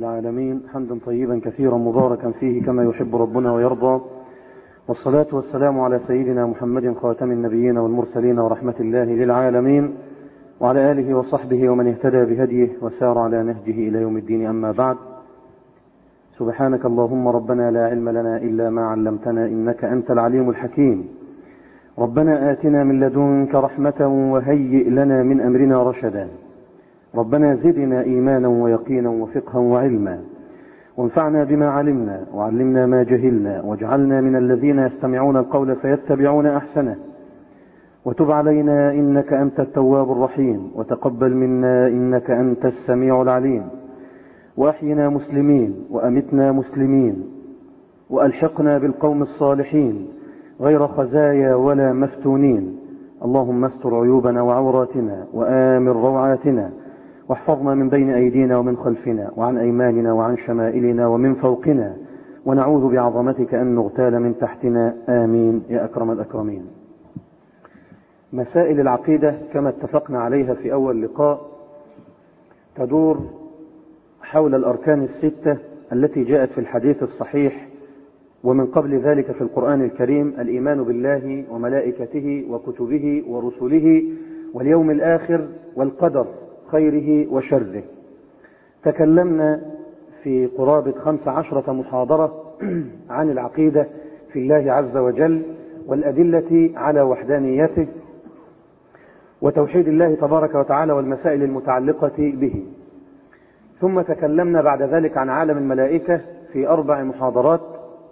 العالمين حمدا طيبا كثيرا مباركا فيه كما يحب ربنا ويرضى والصلاة والسلام على سيدنا محمد خاتم النبيين والمرسلين ورحمة الله للعالمين وعلى آله وصحبه ومن اهتدى بهديه وسار على نهجه إلى يوم الدين أما بعد سبحانك اللهم ربنا لا علم لنا إلا ما علمتنا إنك أنت العليم الحكيم ربنا آتنا من لدنك رحمة وهيئ لنا من أمرنا رشدا ربنا زدنا إيمانا ويقينا وفقها وعلما وانفعنا بما علمنا وعلمنا ما جهلنا واجعلنا من الذين يستمعون القول فيتبعون أحسنه وتب علينا إنك أنت التواب الرحيم وتقبل منا إنك أنت السميع العليم وأحينا مسلمين وأمتنا مسلمين وألحقنا بالقوم الصالحين غير خزايا ولا مفتونين اللهم استر عيوبنا وعوراتنا وآمن روعاتنا واحفظنا من بين أيدينا ومن خلفنا وعن أيماننا وعن شمائلنا ومن فوقنا ونعوذ بعظمتك أن نغتال من تحتنا آمين يا أكرم الأكرمين مسائل العقيدة كما اتفقنا عليها في أول لقاء تدور حول الأركان الستة التي جاءت في الحديث الصحيح ومن قبل ذلك في القرآن الكريم الإيمان بالله وملائكته وكتبه ورسله واليوم الآخر والقدر خيره وشره تكلمنا في قرابة خمس عشرة محاضرة عن العقيدة في الله عز وجل والأدلة على وحدانيته وتوحيد الله تبارك وتعالى والمسائل المتعلقة به ثم تكلمنا بعد ذلك عن عالم الملائكة في أربع محاضرات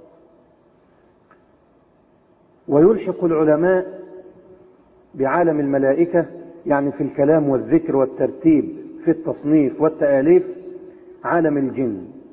ويلحق العلماء بعالم الملائكة يعني في الكلام والذكر والترتيب في التصنيف والتآليف عالم الجن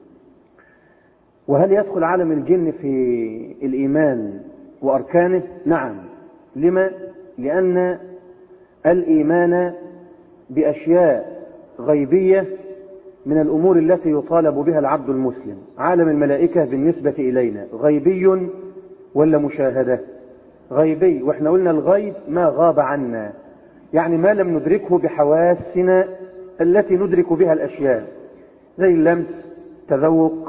وهل يدخل عالم الجن في الإيمان وأركانه نعم لما لأن الإيمان بأشياء غيبية من الأمور التي يطالب بها العبد المسلم عالم الملائكة بالنسبة إلينا غيبي ولا مشاهدة غيبي واحنا قلنا الغيب ما غاب عنا يعني ما لم ندركه بحواسنا التي ندرك بها الأشياء زي اللمس تذوق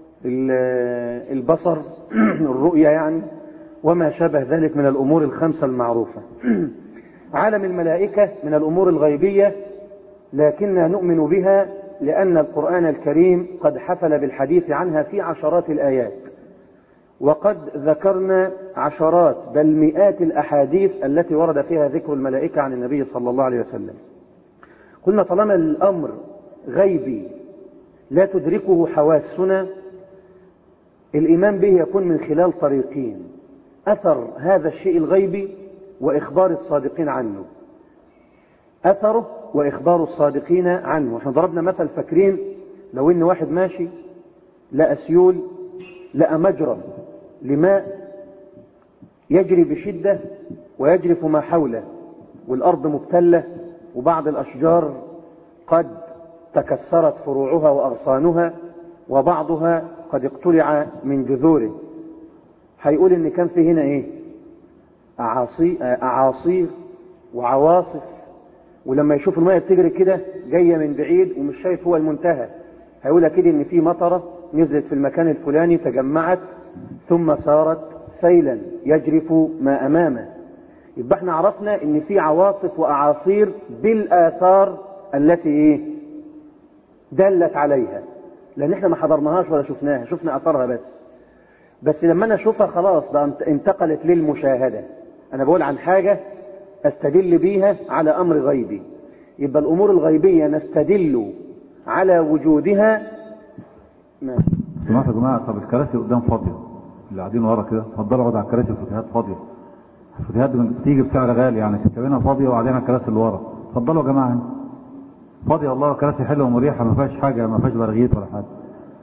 البصر الرؤية يعني وما شابه ذلك من الأمور الخمسة المعروفة عالم الملائكة من الأمور الغيبية لكننا نؤمن بها لأن القرآن الكريم قد حفل بالحديث عنها في عشرات الآيات وقد ذكرنا عشرات بل مئات الأحاديث التي ورد فيها ذكر الملائكة عن النبي صلى الله عليه وسلم قلنا طالما الأمر غيبي لا تدركه حواسنا الإيمان به يكون من خلال طريقين أثر هذا الشيء الغيبي وإخبار الصادقين عنه أثره وإخبار الصادقين عنه احنا ضربنا مثل فاكرين لو إن واحد ماشي لقى سيول لقى مجرى لماء يجري بشدة ويجرف ما حوله والأرض مبتلة وبعض الأشجار قد تكسرت فروعها وأغصانها وبعضها قد اقتلع من جذوره هيقول ان كان في هنا ايه أعاصي اعاصير وعواصف ولما يشوف الميه بتجري كده جايه من بعيد ومش شايف هو المنتهى هيقول اكيد ان في مطره نزلت في المكان الفلاني تجمعت ثم صارت سيلا يجرف ما امامه يبقى احنا عرفنا ان في عواصف واعاصير بالاثار التي ايه دلت عليها لان احنا ما حضرناهاش ولا شفناها شفنا اثارها بس بس لما انا اشوفها خلاص بقى انتقلت للمشاهده انا بقول عن حاجه استدل بيها على امر غيبي يبقى الامور الغيبيه نستدل على وجودها ما سمعت يا جماعه طب الكراسي قدام فاضيه اللي قاعدين ورا كده اتفضلوا اقعدوا على الكراسي الفتيات فاضيه الفتيات بتيجي بسعر غالي يعني كابينها فاضيه وقاعدين على الكراسي اللي ورا اتفضلوا يا جماعه هنا فاضيه والله كراسي حلوه ومريحه ما فيهاش حاجه ما فيهاش برغيت ولا حاجه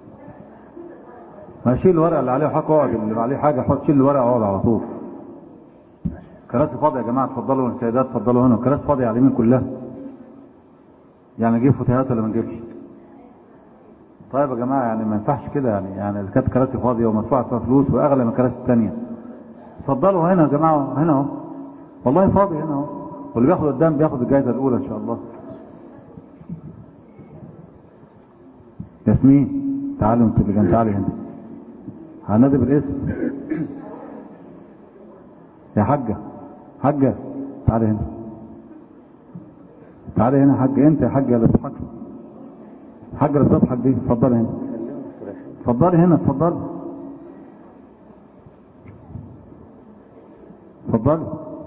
ما شيل الورق اللي عليه حق اقعد اللي عليه حاجه حط شيل الورق اقعد على طول كراسي فاضيه يا جماعه اتفضلوا السيدات اتفضلوا هنا كراسي فاضيه على اليمين كلها يعني نجيب فتيات ولا ما نجيبش طيب يا جماعه يعني ما ينفعش كده يعني يعني اذا كانت كراسي فاضيه ومدفوعه فيها فلوس واغلى من الكراسي الثانيه اتفضلوا هنا يا جماعه هنا اهو والله فاضي هنا اهو واللي بياخد قدام بياخد الجائزه الاولى ان شاء الله يا ياسمين تعالوا انت اللي جنب تعالي هنا هنادي بالاسم يا حاجة حاجة تعالي هنا تعالي هنا يا حاجة انت يا حاجة اللي بتضحك حاجة اللي بتضحك دي اتفضلي هنا اتفضلي هنا اتفضلي اتفضلي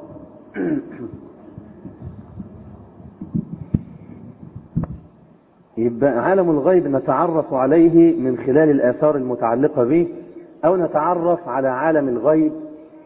يبقى عالم الغيب نتعرف عليه من خلال الآثار المتعلقة به أو نتعرف على عالم الغيب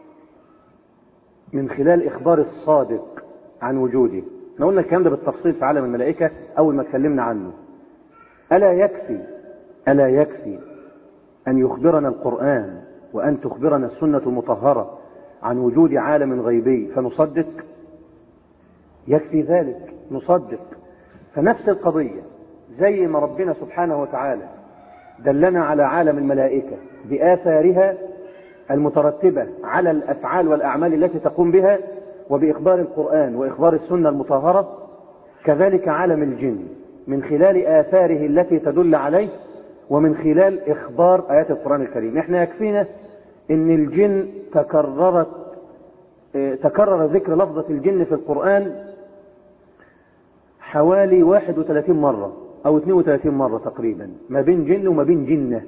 من خلال إخبار الصادق عن وجوده احنا قلنا الكلام ده بالتفصيل في عالم الملائكة أول ما اتكلمنا عنه ألا يكفي ألا يكفي أن يخبرنا القرآن وأن تخبرنا السنة المطهرة عن وجود عالم غيبي فنصدق يكفي ذلك نصدق فنفس القضية زي ما ربنا سبحانه وتعالى دلنا على عالم الملائكة بآثارها المترتبة على الأفعال والأعمال التي تقوم بها وبإخبار القرآن وإخبار السنة المطهرة كذلك عالم الجن من خلال آثاره التي تدل عليه ومن خلال إخبار آيات القرآن الكريم احنا يكفينا ان الجن تكررت اه تكرر ذكر لفظة الجن في القرآن حوالي 31 مرة أو 32 مرة تقريبا ما بين جن وما بين جنة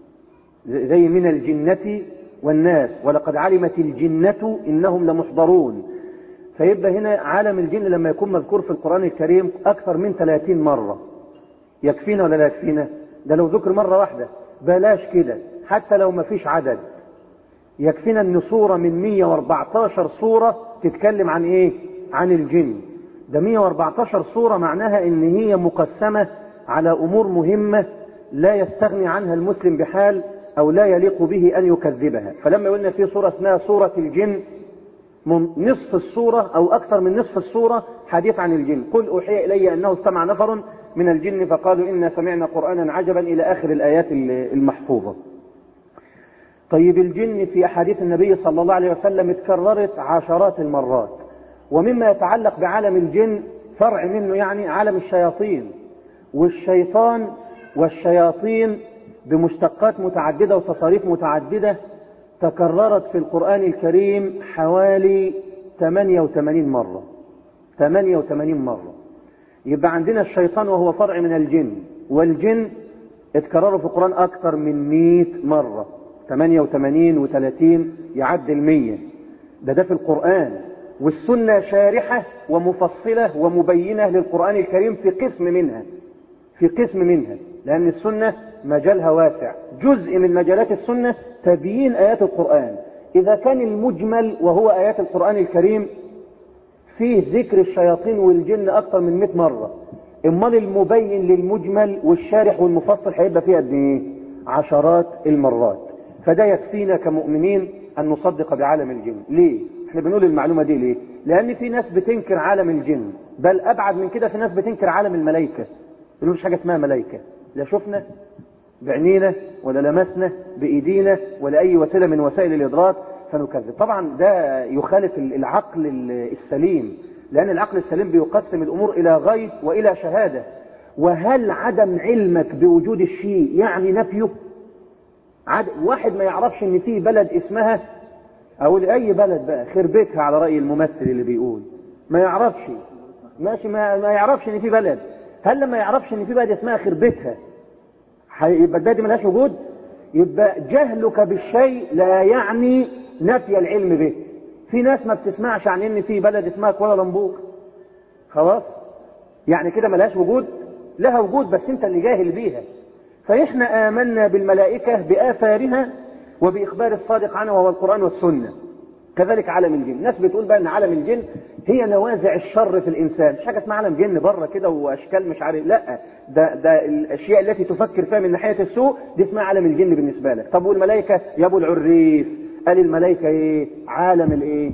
زي من الجنة والناس ولقد علمت الجنة إنهم لمحضرون فيبقى هنا عالم الجن لما يكون مذكور في القرآن الكريم أكثر من 30 مرة يكفينا ولا لا يكفينا ده لو ذكر مرة واحدة بلاش كده حتى لو ما فيش عدد يكفينا ان صورة من 114 صورة تتكلم عن ايه عن الجن ده 114 صورة معناها ان هي مقسمة على امور مهمة لا يستغني عنها المسلم بحال او لا يليق به ان يكذبها فلما قلنا في صورة اسمها صورة الجن نصف الصورة او اكثر من نصف الصورة حديث عن الجن قل اوحي الي انه استمع نفر من الجن فقالوا انا سمعنا قرآنا عجبا الى اخر الايات المحفوظة طيب الجن في أحاديث النبي صلى الله عليه وسلم اتكررت عشرات المرات ومما يتعلق بعالم الجن فرع منه يعني عالم الشياطين والشيطان والشياطين بمشتقات متعددة وتصاريف متعددة تكررت في القرآن الكريم حوالي 88 مرة 88 مرة يبقى عندنا الشيطان وهو فرع من الجن والجن اتكرروا في القرآن أكثر من 100 مرة 88 و30 يعدي المية ده ده في القرآن والسنة شارحة ومفصلة ومبينة للقرآن الكريم في قسم منها في قسم منها لأن السنة مجالها واسع جزء من مجالات السنة تبيين آيات القرآن إذا كان المجمل وهو آيات القرآن الكريم فيه ذكر الشياطين والجن أكثر من 100 مرة امال المبين للمجمل والشارح والمفصل هيبقى فيه قد ايه عشرات المرات فده يكفينا كمؤمنين أن نصدق بعالم الجن ليه؟ احنا بنقول المعلومة دي ليه؟ لأن في ناس بتنكر عالم الجن بل أبعد من كده في ناس بتنكر عالم الملائكة يقولوا مش حاجة اسمها ملائكة لا شفنا بعينينا ولا لمسنا بإيدينا ولا أي وسيلة من وسائل الإدراك فنكذب طبعا ده يخالف العقل السليم لأن العقل السليم بيقسم الأمور إلى غيب وإلى شهادة وهل عدم علمك بوجود الشيء يعني نفيه عد... واحد ما يعرفش ان في بلد اسمها او اي بلد بقى خربتها على رأي الممثل اللي بيقول ما يعرفش ماشي ما, ما يعرفش ان في بلد هل لما يعرفش ان في بلد اسمها خربتها يبقى البلد دي ملهاش وجود يبقى جهلك بالشيء لا يعني نفي العلم به في ناس ما بتسمعش عن ان في بلد اسمها كوالالمبور خلاص يعني كده ملهاش وجود لها وجود بس انت اللي جاهل بيها فإحنا آمنا بالملائكة بآثارها وبإخبار الصادق عنها وهو القرآن والسنة كذلك عالم الجن ناس بتقول بقى ان عالم الجن هي نوازع الشر في الانسان مش حاجه اسمها عالم جن بره كده واشكال مش عارف لا ده ده الاشياء التي تفكر فيها من ناحيه السوء دي اسمها عالم الجن بالنسبه لك طب والملائكه يا ابو العريف قال الملائكه ايه عالم الايه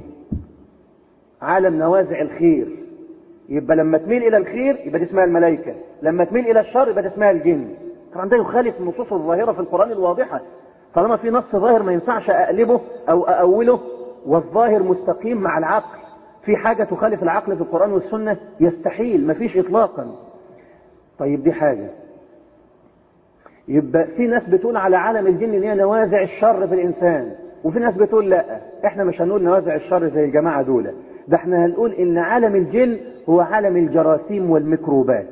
عالم نوازع الخير يبقى لما تميل الى الخير يبقى دي اسمها الملائكه لما تميل الى الشر يبقى دي اسمها الجن طبعا ده يخالف النصوص الظاهره في القران الواضحه طالما في نص ظاهر ما ينفعش اقلبه او ااوله والظاهر مستقيم مع العقل في حاجة تخالف العقل في القرآن والسنة يستحيل مفيش إطلاقا طيب دي حاجة يبقى في ناس بتقول على عالم الجن ان هي نوازع الشر في الانسان وفي ناس بتقول لا احنا مش هنقول نوازع الشر زي الجماعه دول ده احنا هنقول ان عالم الجن هو عالم الجراثيم والميكروبات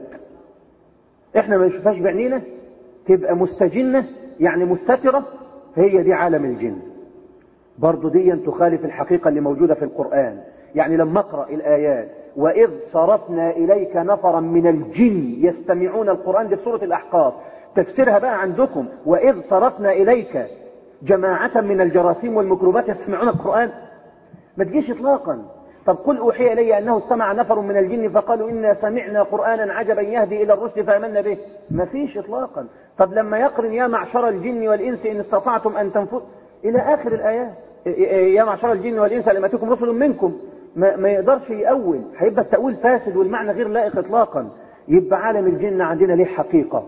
احنا ما نشوفهاش بعينينا تبقى مستجنه يعني مستتره هي دي عالم الجن برضو دي تخالف الحقيقه اللي موجوده في القران يعني لما اقرا الايات واذ صرفنا اليك نفرا من الجن يستمعون القران دي في سوره الاحقاف تفسيرها بقى عندكم واذ صرفنا اليك جماعه من الجراثيم والميكروبات يستمعون القران ما تجيش اطلاقا طب قل اوحي الي انه استمع نفر من الجن فقالوا انا سمعنا قرانا عجبا يهدي الى الرشد فامنا به ما فيش اطلاقا طب لما يقرن يا معشر الجن والانس ان استطعتم ان تنفذوا الى اخر الايات يا معشر الجن والانس لم ياتكم رسل منكم ما, ما يقدرش يأول هيبقى التأويل فاسد والمعنى غير لائق اطلاقا يبقى عالم الجن عندنا ليه حقيقة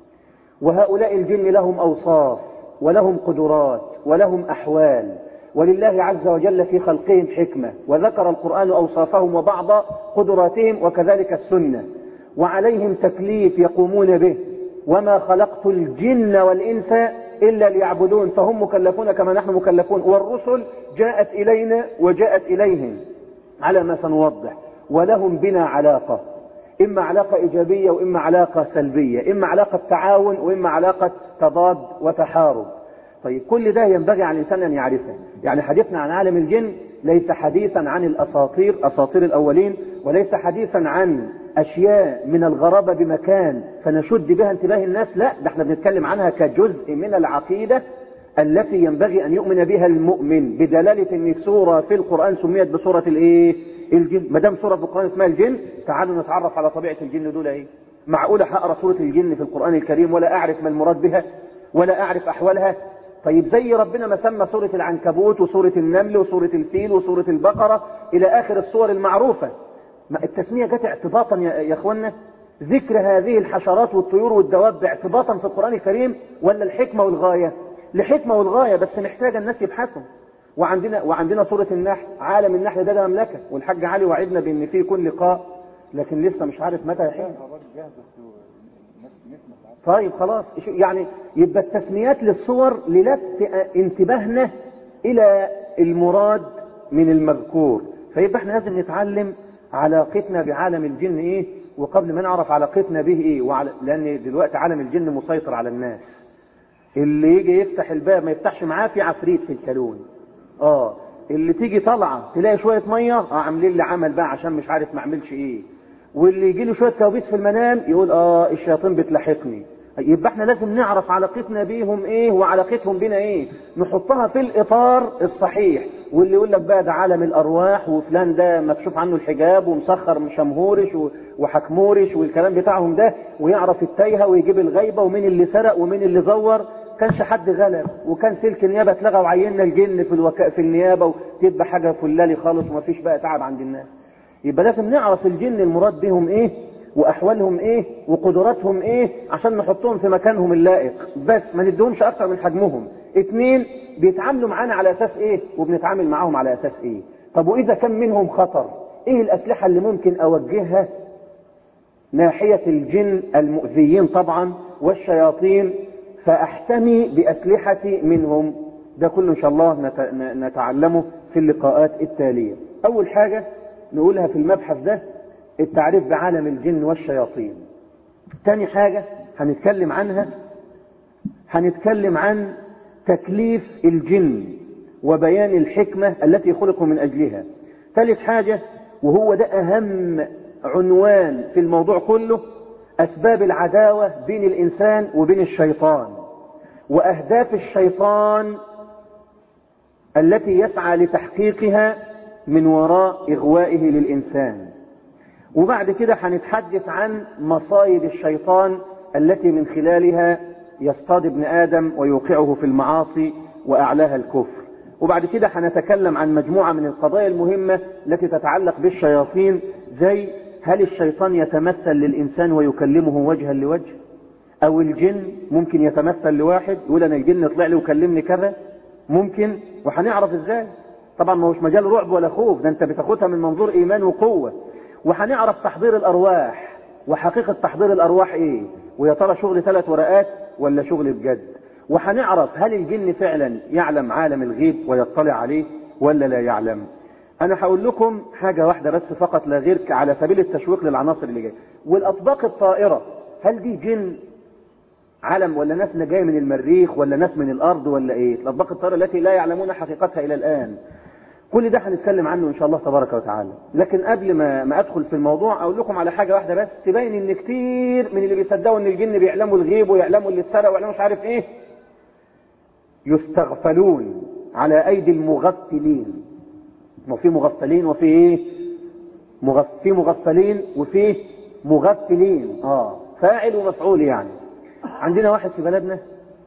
وهؤلاء الجن لهم أوصاف ولهم قدرات ولهم أحوال ولله عز وجل في خلقهم حكمة وذكر القرآن أوصافهم وبعض قدراتهم وكذلك السنة وعليهم تكليف يقومون به وما خلقت الجن والإنس إلا ليعبدون فهم مكلفون كما نحن مكلفون والرسل جاءت إلينا وجاءت إليهم على ما سنوضح ولهم بنا علاقة إما علاقة إيجابية وإما علاقة سلبية إما علاقة تعاون وإما علاقة تضاد وتحارب طيب كل ده ينبغي على الإنسان أن يعرفه يعني حديثنا عن عالم الجن ليس حديثا عن الأساطير أساطير الأولين وليس حديثا عن أشياء من الغرابة بمكان فنشد بها انتباه الناس لا ده احنا بنتكلم عنها كجزء من العقيدة التي ينبغي أن يؤمن بها المؤمن بدلالة أن سورة في القرآن سميت بسورة الإيه؟ الجن ما دام سورة في القرآن اسمها الجن تعالوا نتعرف على طبيعة الجن دول إيه؟ معقولة هقرا سورة الجن في القرآن الكريم ولا أعرف ما المراد بها ولا أعرف أحوالها طيب زي ربنا ما سمى سورة العنكبوت وسورة النمل وسورة الفيل وسورة البقرة إلى آخر الصور المعروفة ما التسمية جت اعتباطا يا, يا اخوانا ذكر هذه الحشرات والطيور والدواب اعتباطا في القرآن الكريم ولا الحكمة والغاية لحكمة والغاية بس محتاجة الناس يبحثوا وعندنا وعندنا سورة النحل عالم النحل ده, ده مملكة والحاج علي وعدنا بان في كل لقاء لكن لسه مش عارف متى يحين طيب خلاص يعني يبقى التسميات للصور للفت انتباهنا الى المراد من المذكور فيبقى احنا لازم نتعلم علاقتنا بعالم الجن ايه وقبل ما نعرف علاقتنا به ايه وعلى لان دلوقتي عالم الجن مسيطر على الناس اللي يجي يفتح الباب ما يفتحش معاه في عفريت في الكالون اه اللي تيجي طالعه تلاقي شويه ميه اه عاملين لي عمل بقى عشان مش عارف ما اعملش ايه واللي يجي له شويه كوابيس في المنام يقول اه الشياطين بتلاحقني يبقى احنا لازم نعرف علاقتنا بيهم ايه وعلاقتهم بينا ايه نحطها في الاطار الصحيح واللي يقول لك بقى ده عالم الارواح وفلان ده مكشوف عنه الحجاب ومسخر مشمهورش وحكمورش والكلام بتاعهم ده ويعرف التايهه ويجيب الغيبه ومين اللي سرق ومين اللي زور كانش حد غلب وكان سلك النيابه اتلغى وعيننا الجن في الوكاء في النيابه وتبقى حاجه فلالي خالص ومفيش بقى تعب عند الناس يبقى لازم نعرف الجن المراد بهم ايه واحوالهم ايه وقدراتهم ايه عشان نحطهم في مكانهم اللائق بس ما نديهمش اكتر من حجمهم اتنين بيتعاملوا معانا على اساس ايه وبنتعامل معاهم على اساس ايه طب واذا كان منهم خطر ايه الاسلحة اللي ممكن اوجهها ناحية الجن المؤذيين طبعا والشياطين فاحتمي باسلحتي منهم ده كله ان شاء الله نتعلمه في اللقاءات التالية اول حاجة نقولها في المبحث ده التعريف بعالم الجن والشياطين تاني حاجة هنتكلم عنها هنتكلم عن تكليف الجن وبيان الحكمة التي خلقوا من أجلها ثالث حاجة وهو ده أهم عنوان في الموضوع كله أسباب العداوة بين الإنسان وبين الشيطان وأهداف الشيطان التي يسعى لتحقيقها من وراء إغوائه للإنسان وبعد كده هنتحدث عن مصايد الشيطان التي من خلالها يصطاد ابن آدم ويوقعه في المعاصي وأعلاها الكفر وبعد كده هنتكلم عن مجموعة من القضايا المهمة التي تتعلق بالشياطين زي هل الشيطان يتمثل للإنسان ويكلمه وجها لوجه أو الجن ممكن يتمثل لواحد يقول أنا الجن طلع لي وكلمني كذا ممكن وهنعرف ازاي طبعا ما هوش مجال رعب ولا خوف ده انت بتاخدها من منظور ايمان وقوة وهنعرف تحضير الارواح وحقيقة تحضير الارواح ايه ويا ترى شغل ثلاث ورقات ولا شغل بجد وهنعرف هل الجن فعلا يعلم عالم الغيب ويطلع عليه ولا لا يعلم انا هقول لكم حاجة واحدة بس فقط لا غير على سبيل التشويق للعناصر اللي جايه والاطباق الطائرة هل دي جن علم ولا ناس جايه من المريخ ولا ناس من الارض ولا ايه الاطباق الطائرة التي لا يعلمون حقيقتها الى الان كل ده هنتكلم عنه ان شاء الله تبارك وتعالى لكن قبل ما ما ادخل في الموضوع اقول لكم على حاجه واحده بس تبين ان كتير من اللي بيصدقوا ان الجن بيعلموا الغيب ويعلموا اللي اتسرق ويعلموا مش عارف ايه يستغفلون على ايدي المغفلين وفي مغفلين وفي ايه مغف... في مغفلين وفي مغفلين اه فاعل ومفعول يعني عندنا واحد في بلدنا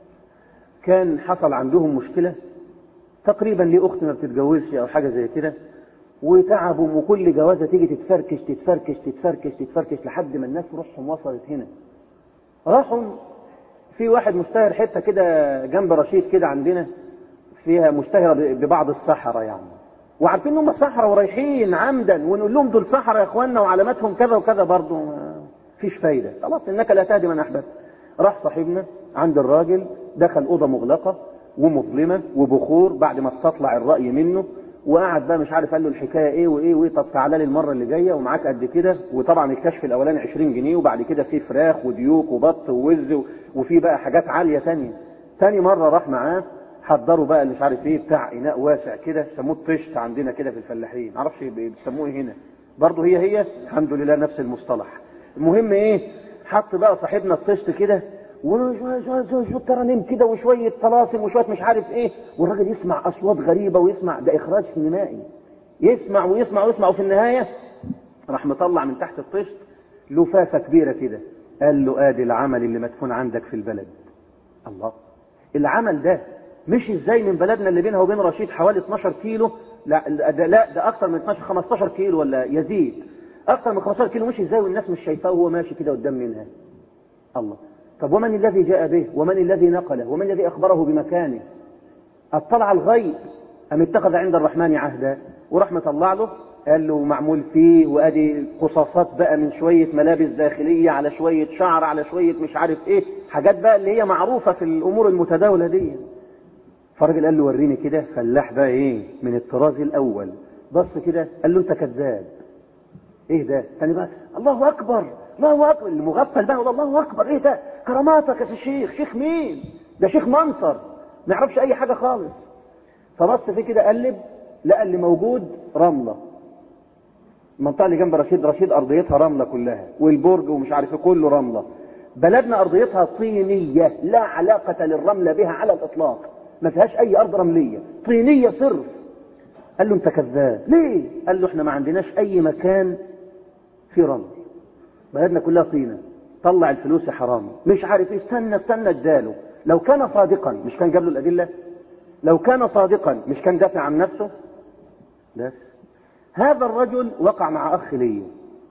كان حصل عندهم مشكله تقريبا ليه اخت ما بتتجوزش او حاجه زي كده وتعبوا وكل جوازه تيجي تتفركش تتفركش تتفركش تتفركش لحد ما الناس روحهم وصلت هنا راحوا في واحد مشتهر حته كده جنب رشيد كده عندنا فيها مشتهره ببعض الصحراء يعني وعارفين ان هم صحراء ورايحين عمدا ونقول لهم دول صحراء يا اخواننا وعلاماتهم كذا وكذا برضه فيش فايده خلاص انك لا تهدي من احببت راح صاحبنا عند الراجل دخل اوضه مغلقه ومظلمه وبخور بعد ما استطلع الراي منه وقعد بقى مش عارف قال له الحكايه ايه وايه وايه طب تعالى لي المره اللي جايه ومعاك قد كده وطبعا الكشف الاولاني 20 جنيه وبعد كده في فراخ وديوك وبط ووز وفي بقى حاجات عاليه ثانيه ثاني مره راح معاه حضروا بقى مش عارف ايه بتاع اناء واسع كده سموه الطشت عندنا كده في الفلاحين معرفش بيسموه ايه هنا برضه هي هي الحمد لله نفس المصطلح المهم ايه حط بقى صاحبنا الطشت كده وشوية ترانيم كده وشوية طلاسم وشوية مش عارف ايه والراجل يسمع اصوات غريبة ويسمع ده اخراج سينمائي يسمع ويسمع ويسمع وفي النهاية راح مطلع من تحت الطشت لفافة كبيرة كده قال له ادي العمل اللي مدفون عندك في البلد الله العمل ده مش ازاي من بلدنا اللي بينها وبين رشيد حوالي 12 كيلو لا ده لا ده اكتر من 12 15 كيلو ولا يزيد اكتر من 15 كيلو مش ازاي والناس مش شايفاه وهو ماشي كده قدام منها الله طب ومن الذي جاء به ومن الذي نقله ومن الذي أخبره بمكانه اطلع الغيب أم اتخذ عند الرحمن عهدا وراح مطلع له قال له معمول فيه وادي قصاصات بقى من شوية ملابس داخلية على شوية شعر على شوية مش عارف ايه حاجات بقى اللي هي معروفة في الأمور المتداولة دي فالراجل قال له وريني كده فلاح بقى ايه من الطراز الأول بص كده قال له انت كذاب ايه ده تاني بقى الله أكبر الله اكبر المغفل بقى الله اكبر ايه ده كراماتك يا شيخ شيخ مين ده شيخ منصر ما يعرفش اي حاجه خالص فبص فيه كده قلب لقى اللي موجود رمله المنطقه اللي جنب رشيد رشيد ارضيتها رمله كلها والبرج ومش عارف كله رمله بلدنا ارضيتها طينيه لا علاقه للرمله بها على الاطلاق ما فيهاش اي ارض رمليه طينيه صرف قال له انت كذاب ليه قال له احنا ما عندناش اي مكان في رمل بلدنا كلها طينة طلع الفلوس يا حرام مش عارف ايه استنى استنى اداله لو كان صادقا مش كان جاب له الأدلة لو كان صادقا مش كان دافع عن نفسه بس هذا الرجل وقع مع أخ لي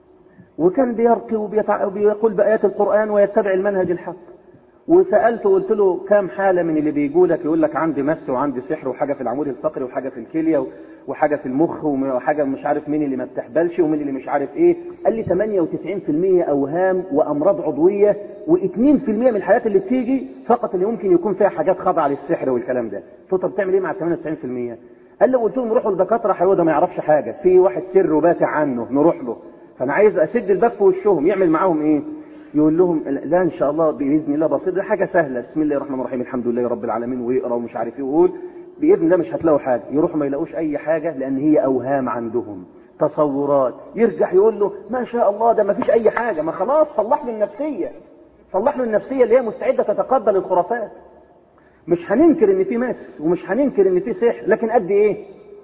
وكان بيرقي وبيتع... وبيقول بآيات القرآن ويتبع المنهج الحق وسألته قلت له كام حالة من اللي بيقولك يقول لك عندي مس وعندي سحر وحاجة في العمود الفقري وحاجة في الكلية وحاجة في المخ وحاجة مش عارف مين اللي ما بتحبلش ومين اللي مش عارف ايه قال لي 98% أوهام وأمراض عضوية و2% من الحالات اللي بتيجي فقط اللي ممكن يكون فيها حاجات خاضعة للسحر والكلام ده قلت له طب بتعمل ايه مع 98% قال لي قلت لهم روحوا لدكاترة هيقول ده ما يعرفش حاجة في واحد سر وباتع عنه نروح له فأنا عايز أسد الباب في وشهم يعمل معاهم ايه يقول لهم لا ان شاء الله باذن الله بسيط ده حاجه سهله بسم الله الرحمن الرحيم الحمد لله رب العالمين ويقرا ومش عارف ايه ويقول باذن الله مش هتلاقوا حاجه يروحوا ما يلاقوش اي حاجه لان هي اوهام عندهم تصورات يرجع يقول له ما شاء الله ده ما فيش اي حاجه ما خلاص صلح له النفسيه صلح له النفسيه اللي هي مستعده تتقبل الخرافات مش هننكر ان في مس ومش هننكر ان في سحر لكن قد ايه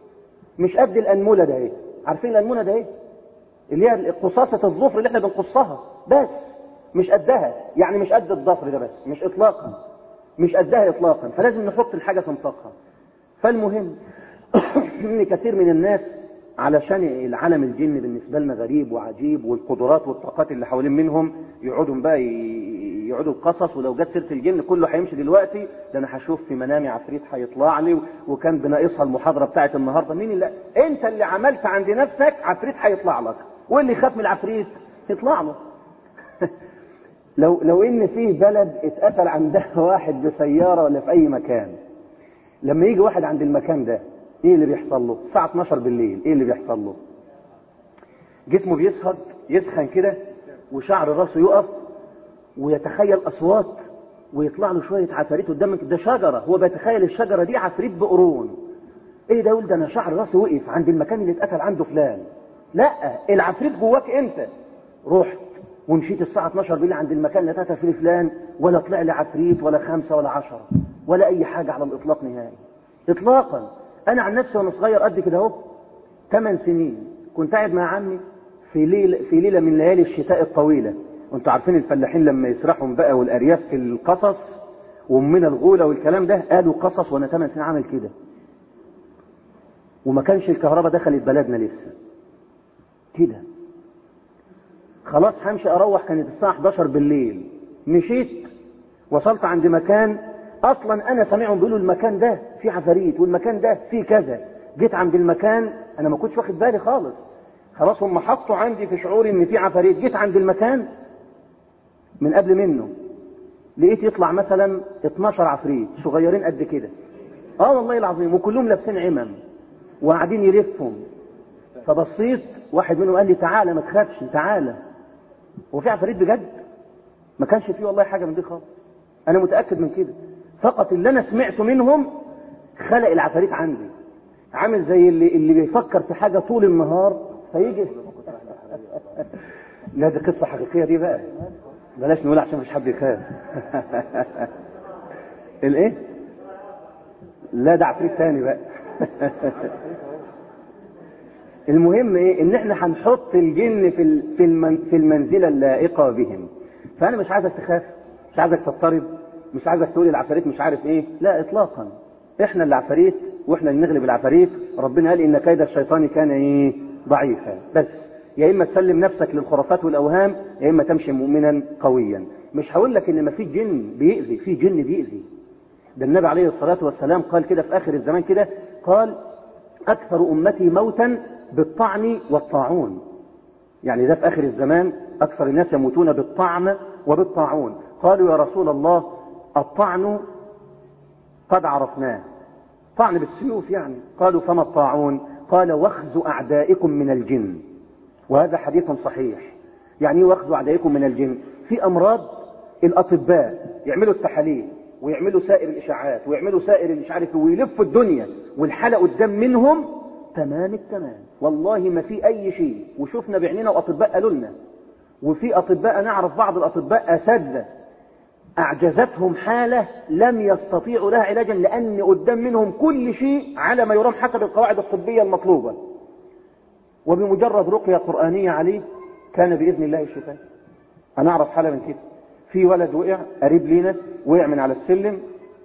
مش قد الانمله ده ايه عارفين الانمله ده ايه اللي هي قصاصه الظفر اللي احنا بنقصها بس مش قدها يعني مش قد الضفر ده بس مش اطلاقا مش قدها اطلاقا فلازم نحط الحاجه في نطاقها فالمهم ان كثير من الناس علشان العالم الجن بالنسبه لنا غريب وعجيب والقدرات والطاقات اللي حوالين منهم يقعدوا بقى يقعدوا القصص ولو جت سيره الجن كله هيمشي دلوقتي ده انا هشوف في منامي عفريت هيطلع لي وكان بناقصها المحاضره بتاعت النهارده مين اللي انت اللي عملت عند نفسك عفريت هيطلع لك واللي يخاف من العفريت يطلع له لو لو ان فيه بلد اتقتل عندها واحد بسياره ولا في اي مكان لما يجي واحد عند المكان ده ايه اللي بيحصل له الساعه 12 بالليل ايه اللي بيحصل له جسمه بيسهد يسخن كده وشعر راسه يقف ويتخيل اصوات ويطلع له شويه عفاريت قدامك ده شجره هو بيتخيل الشجره دي عفريت بقرون ايه ده يقول ده انا شعر راسي وقف عند المكان اللي اتقتل عنده فلان لا العفريت جواك انت رحت ومشيت الساعة 12 بالليل عند المكان اللي اتقتل فيه فلان ولا طلع لي عفريت ولا خمسة ولا عشرة ولا أي حاجة على الإطلاق نهائي إطلاقا أنا عن نفسي وأنا صغير قد كده أهو ثمان سنين كنت قاعد مع عمي في ليلة في ليلة من ليالي الشتاء الطويلة وانتوا عارفين الفلاحين لما يسرحوا بقى والأرياف في القصص ومن الغولة والكلام ده قالوا قصص وأنا ثمان سنين عامل كده وما كانش الكهرباء دخلت بلدنا لسه كده خلاص همشي اروح كانت الساعه 11 بالليل مشيت وصلت عند مكان اصلا انا سامعهم بيقولوا المكان ده فيه عفاريت والمكان ده فيه كذا جيت عند المكان انا ما كنتش واخد بالي خالص خلاص هم حطوا عندي في شعوري ان في عفاريت جيت عند المكان من قبل منه لقيت يطلع مثلا 12 عفريت صغيرين قد كده اه والله العظيم وكلهم لابسين عمم وقاعدين يلفهم فبصيت واحد منهم قال لي تعالى ما تخافش تعالى هو في عفاريت بجد ما كانش فيه والله حاجه من دي خالص انا متاكد من كده فقط اللي انا سمعته منهم خلق العفاريت عندي عامل زي اللي اللي بيفكر في حاجه طول النهار فيجي لا دي قصه حقيقيه دي بقى بلاش نقول عشان مش حد يخاف الايه لا ده عفريت تاني بقى المهم ايه ان احنا هنحط الجن في في المن في المنزله اللائقه بهم فانا مش عايزك تخاف مش عايزك تضطرب مش عايزك تقول العفاريت مش عارف ايه لا اطلاقا احنا اللي عفاريت واحنا اللي نغلب العفاريت ربنا قال ان كيد الشيطان كان ايه ضعيفا بس يا اما تسلم نفسك للخرافات والاوهام يا اما تمشي مؤمنا قويا مش هقول لك ان ما في جن بيأذي في جن بيأذي ده النبي عليه الصلاه والسلام قال كده في اخر الزمان كده قال اكثر امتي موتا بالطعن والطاعون يعني ده في آخر الزمان أكثر الناس يموتون بالطعن وبالطاعون قالوا يا رسول الله الطعن قد عرفناه طعن بالسيوف يعني قالوا فما الطاعون قال واخذ أعدائكم من الجن وهذا حديث صحيح يعني واخذ أعدائكم من الجن في أمراض الأطباء يعملوا التحاليل ويعملوا سائر الإشاعات ويعملوا سائر مش عارف ويلفوا الدنيا والحلق قدام منهم تمام التمام والله ما في أي شيء وشفنا بعيننا وأطباء قالوا لنا وفي أطباء نعرف بعض الأطباء أساتذة أعجزتهم حالة لم يستطيعوا لها علاجا لأن قدام منهم كل شيء على ما يرام حسب القواعد الطبية المطلوبة وبمجرد رقية قرآنية عليه كان بإذن الله الشفاء أنا أعرف حالة من كده في ولد وقع قريب لينا وقع من على السلم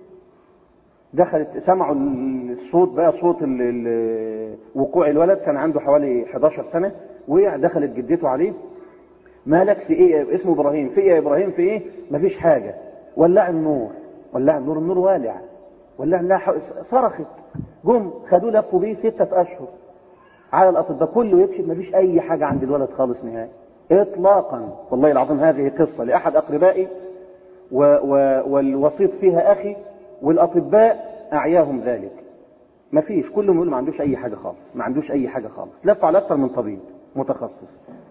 دخلت سمعوا الصوت بقى صوت ال ال وقوع الولد كان عنده حوالي 11 سنة وقع دخلت جدته عليه مالك في ايه اسمه ابراهيم في ايه يا ابراهيم في ايه مفيش حاجة ولع النور ولع النور النور والع ولع النار صرخت جم خدوه لفوا بيه ستة اشهر على الاطباء كله يكشف مفيش اي حاجة عند الولد خالص نهائي اطلاقا والله العظيم هذه قصة لاحد اقربائي و و والوسيط فيها اخي والاطباء اعياهم ذلك ما فيش كلهم يقولوا ما عندوش اي حاجه خالص ما عندوش اي حاجه خالص لف على اكثر من طبيب متخصص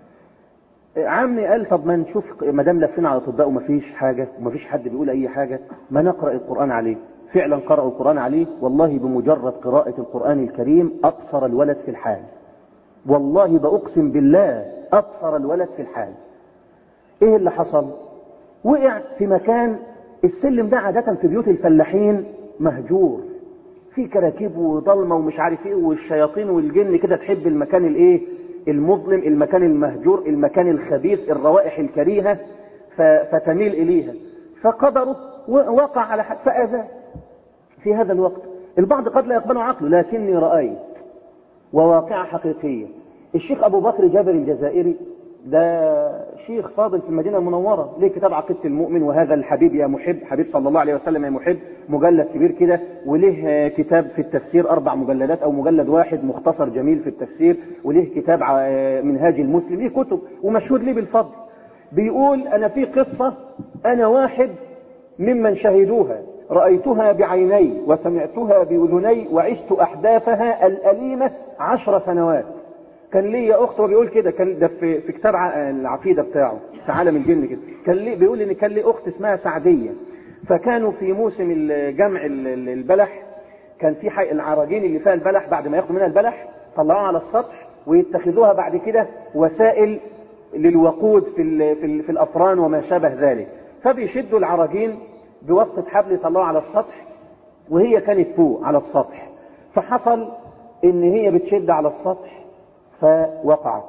عمي قال طب ما نشوف ما دام لفينا على اطباء وما فيش حاجه وما فيش حد بيقول اي حاجه ما نقرا القران عليه فعلا قرأوا القرآن عليه والله بمجرد قراءة القرآن الكريم أبصر الولد في الحال والله بأقسم بالله أبصر الولد في الحال إيه اللي حصل وقع في مكان السلم ده عادة في بيوت الفلاحين مهجور في كراكيب وضلمة ومش عارف ايه والشياطين والجن كده تحب المكان الايه المظلم المكان المهجور المكان الخبيث الروائح الكريهة فتميل اليها فقدره وقع على حد فأذاه في هذا الوقت البعض قد لا يقبل عقله لكني رأيت وواقعة حقيقية الشيخ أبو بكر جابر الجزائري ده شيخ فاضل في المدينة المنورة ليه كتاب عقيدة المؤمن وهذا الحبيب يا محب حبيب صلى الله عليه وسلم يا محب مجلد كبير كده وليه كتاب في التفسير أربع مجلدات أو مجلد واحد مختصر جميل في التفسير وليه كتاب منهاج المسلم ليه كتب ومشهود ليه بالفضل بيقول أنا في قصة أنا واحد ممن شهدوها رأيتها بعيني وسمعتها بأذني وعشت أحداثها الأليمة عشر سنوات كان لي أخت وبيقول كده كان ده في, في كتاب ع- العقيدة بتاعه في عالم الجن كده كان لي بيقول إن كان لي أخت اسمها سعدية فكانوا في موسم الجمع ال- ال- البلح كان في حي العراجين اللي فيها البلح بعد ما ياخدوا منها البلح طلعوها على السطح ويتخذوها بعد كده وسائل للوقود في ال في, ال في الافران وما شابه ذلك فبيشدوا العراجين بواسطه حبل يطلعوها على السطح وهي كانت فوق على السطح فحصل ان هي بتشد على السطح فوقعت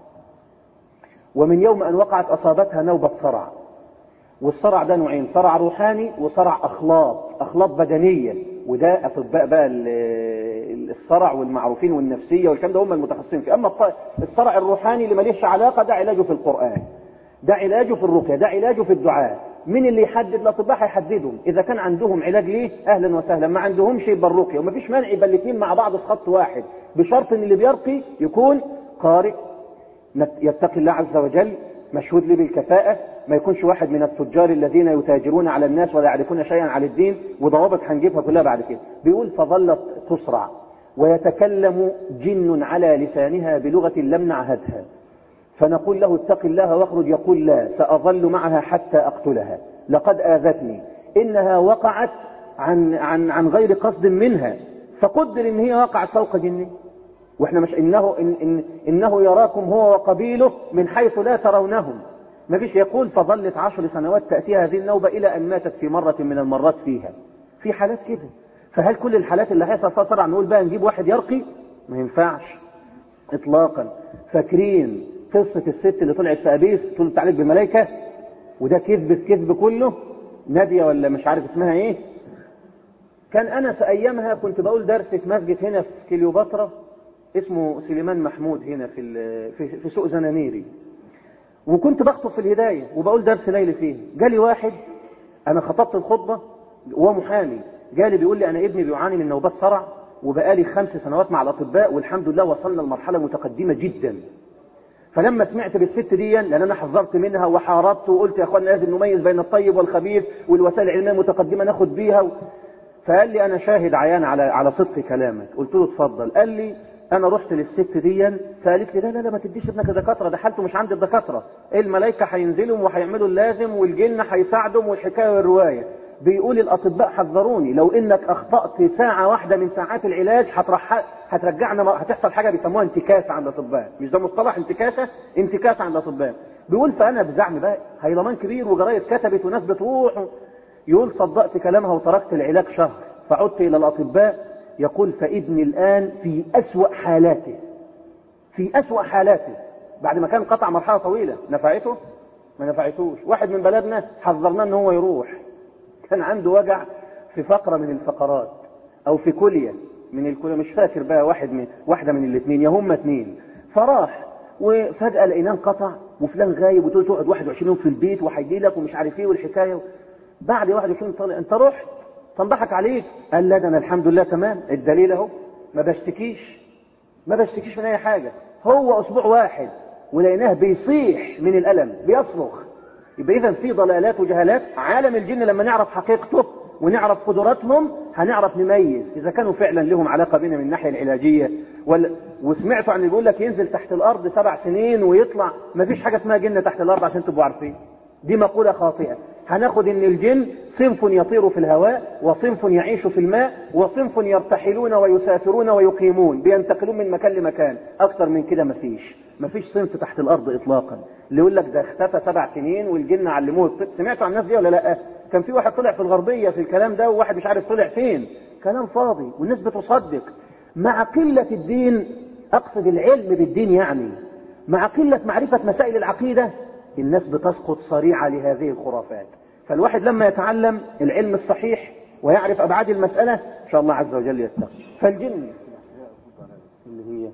ومن يوم ان وقعت اصابتها نوبه صرع والصرع ده نوعين صرع روحاني وصرع اخلاط اخلاط بدنيه وده اطباء بقى ال- الصرع والمعروفين والنفسيه والكلام ده هم المتخصصين فيه اما الط- الصرع الروحاني اللي ماليش علاقه ده علاجه في القران ده علاجه في الرقيه ده علاجه في الدعاء مين اللي يحدد الاطباء هيحددهم اذا كان عندهم علاج ليه اهلا وسهلا ما عندهمش يبقى الرقيه ومفيش مانع يبقى الاثنين مع بعض في خط واحد بشرط ان اللي بيرقي يكون قارئ يتقي الله عز وجل مشهود لي بالكفاءة ما يكونش واحد من التجار الذين يتاجرون على الناس ولا يعرفون شيئا عن الدين وضوابط هنجيبها كلها بعد كده بيقول فظلت تسرع ويتكلم جن على لسانها بلغة لم نعهدها فنقول له اتق الله واخرج يقول لا سأظل معها حتى أقتلها لقد آذتني إنها وقعت عن, عن, عن غير قصد منها فقدر إن هي وقعت فوق جني واحنا مش انه إن إن انه يراكم هو وقبيله من حيث لا ترونهم ما فيش يقول فظلت عشر سنوات تأتيها هذه النوبة إلى أن ماتت في مرة من المرات فيها في حالات كده فهل كل الحالات اللي هيحصل فيها صرع نقول بقى نجيب واحد يرقي ما ينفعش إطلاقا فاكرين قصة الست اللي طلعت في أبيس طلعت عليك بملائكة وده كذب الكذب كله نادية ولا مش عارف اسمها ايه كان أنس أيامها كنت بقول درس في مسجد هنا في كليوباترا اسمه سليمان محمود هنا في ال- في, في سوق زنانيري وكنت بخطب في الهداية وبقول درس ليلي فيه جالي واحد أنا خطبت الخطبة وهو محامي جالي بيقول لي أنا ابني بيعاني من نوبات صرع وبقالي خمس سنوات مع الأطباء والحمد لله وصلنا لمرحلة متقدمة جدا فلما سمعت بالست دي لان انا حذرت منها وحاربت وقلت يا اخوانا لازم نميز بين الطيب والخبيث والوسائل العلميه المتقدمه ناخد بيها و... فقال لي انا شاهد عيان على على صدق كلامك قلت له اتفضل قال لي انا رحت للست دي فقالت لي لا لا لا ما تديش ابنك لدكاتره ده حالته مش عند الدكاتره الملائكه هينزلوا وهيعملوا اللازم والجن هيساعدهم والحكايه والروايه بيقول الاطباء حذروني لو انك اخطات ساعه واحده من ساعات العلاج هترح هترجعنا هتحصل حاجه بيسموها انتكاسه عند الاطباء مش ده مصطلح انتكاسه انتكاسه عند الاطباء بيقول فانا بزعم بقى هيلمان كبير وجرايد كتبت وناس بتروح يقول صدقت كلامها وتركت العلاج شهر فعدت الى الاطباء يقول فابني الان في اسوا حالاته في اسوا حالاته بعد ما كان قطع مرحله طويله نفعته ما نفعتوش واحد من بلدنا حذرناه ان هو يروح كان عنده وجع في فقرة من الفقرات او في كلية من الكلية مش فاكر بقى واحد من واحدة من الاثنين يا هم اثنين فراح وفجأة لقيناه انقطع وفلان غايب وتقول تقعد 21 يوم في البيت وهيجي لك ومش عارف ايه والحكاية بعد 21 طالع انت رحت تنضحك عليك قال لا ده انا الحمد لله تمام الدليل اهو ما بشتكيش ما بشتكيش من اي حاجة هو اسبوع واحد ولقيناه بيصيح من الالم بيصرخ يبقى اذا في ضلالات وجهالات عالم الجن لما نعرف حقيقته ونعرف قدراتهم هنعرف نميز اذا كانوا فعلا لهم علاقه بنا من الناحيه العلاجيه ولا وسمعتوا عن اللي بيقول لك ينزل تحت الارض سبع سنين ويطلع ما فيش حاجه اسمها جن تحت الارض عشان تبقوا عارفين دي مقوله خاطئه هناخد ان الجن صنف يطير في الهواء وصنف يعيش في الماء وصنف يرتحلون ويسافرون ويقيمون بينتقلون من مكان لمكان اكتر من كده مفيش مفيش صنف تحت الارض اطلاقا اللي يقول لك ده اختفى سبع سنين والجن علموه الطب سمعتوا عن الناس دي ولا لا كان في واحد طلع في الغربيه في الكلام ده وواحد مش عارف طلع فين كلام فاضي والناس بتصدق مع قله الدين اقصد العلم بالدين يعني مع قله معرفه مسائل العقيده الناس بتسقط صريعه لهذه الخرافات فالواحد لما يتعلم العلم الصحيح ويعرف ابعاد المساله ان شاء الله عز وجل يتقي فالجن اللي هي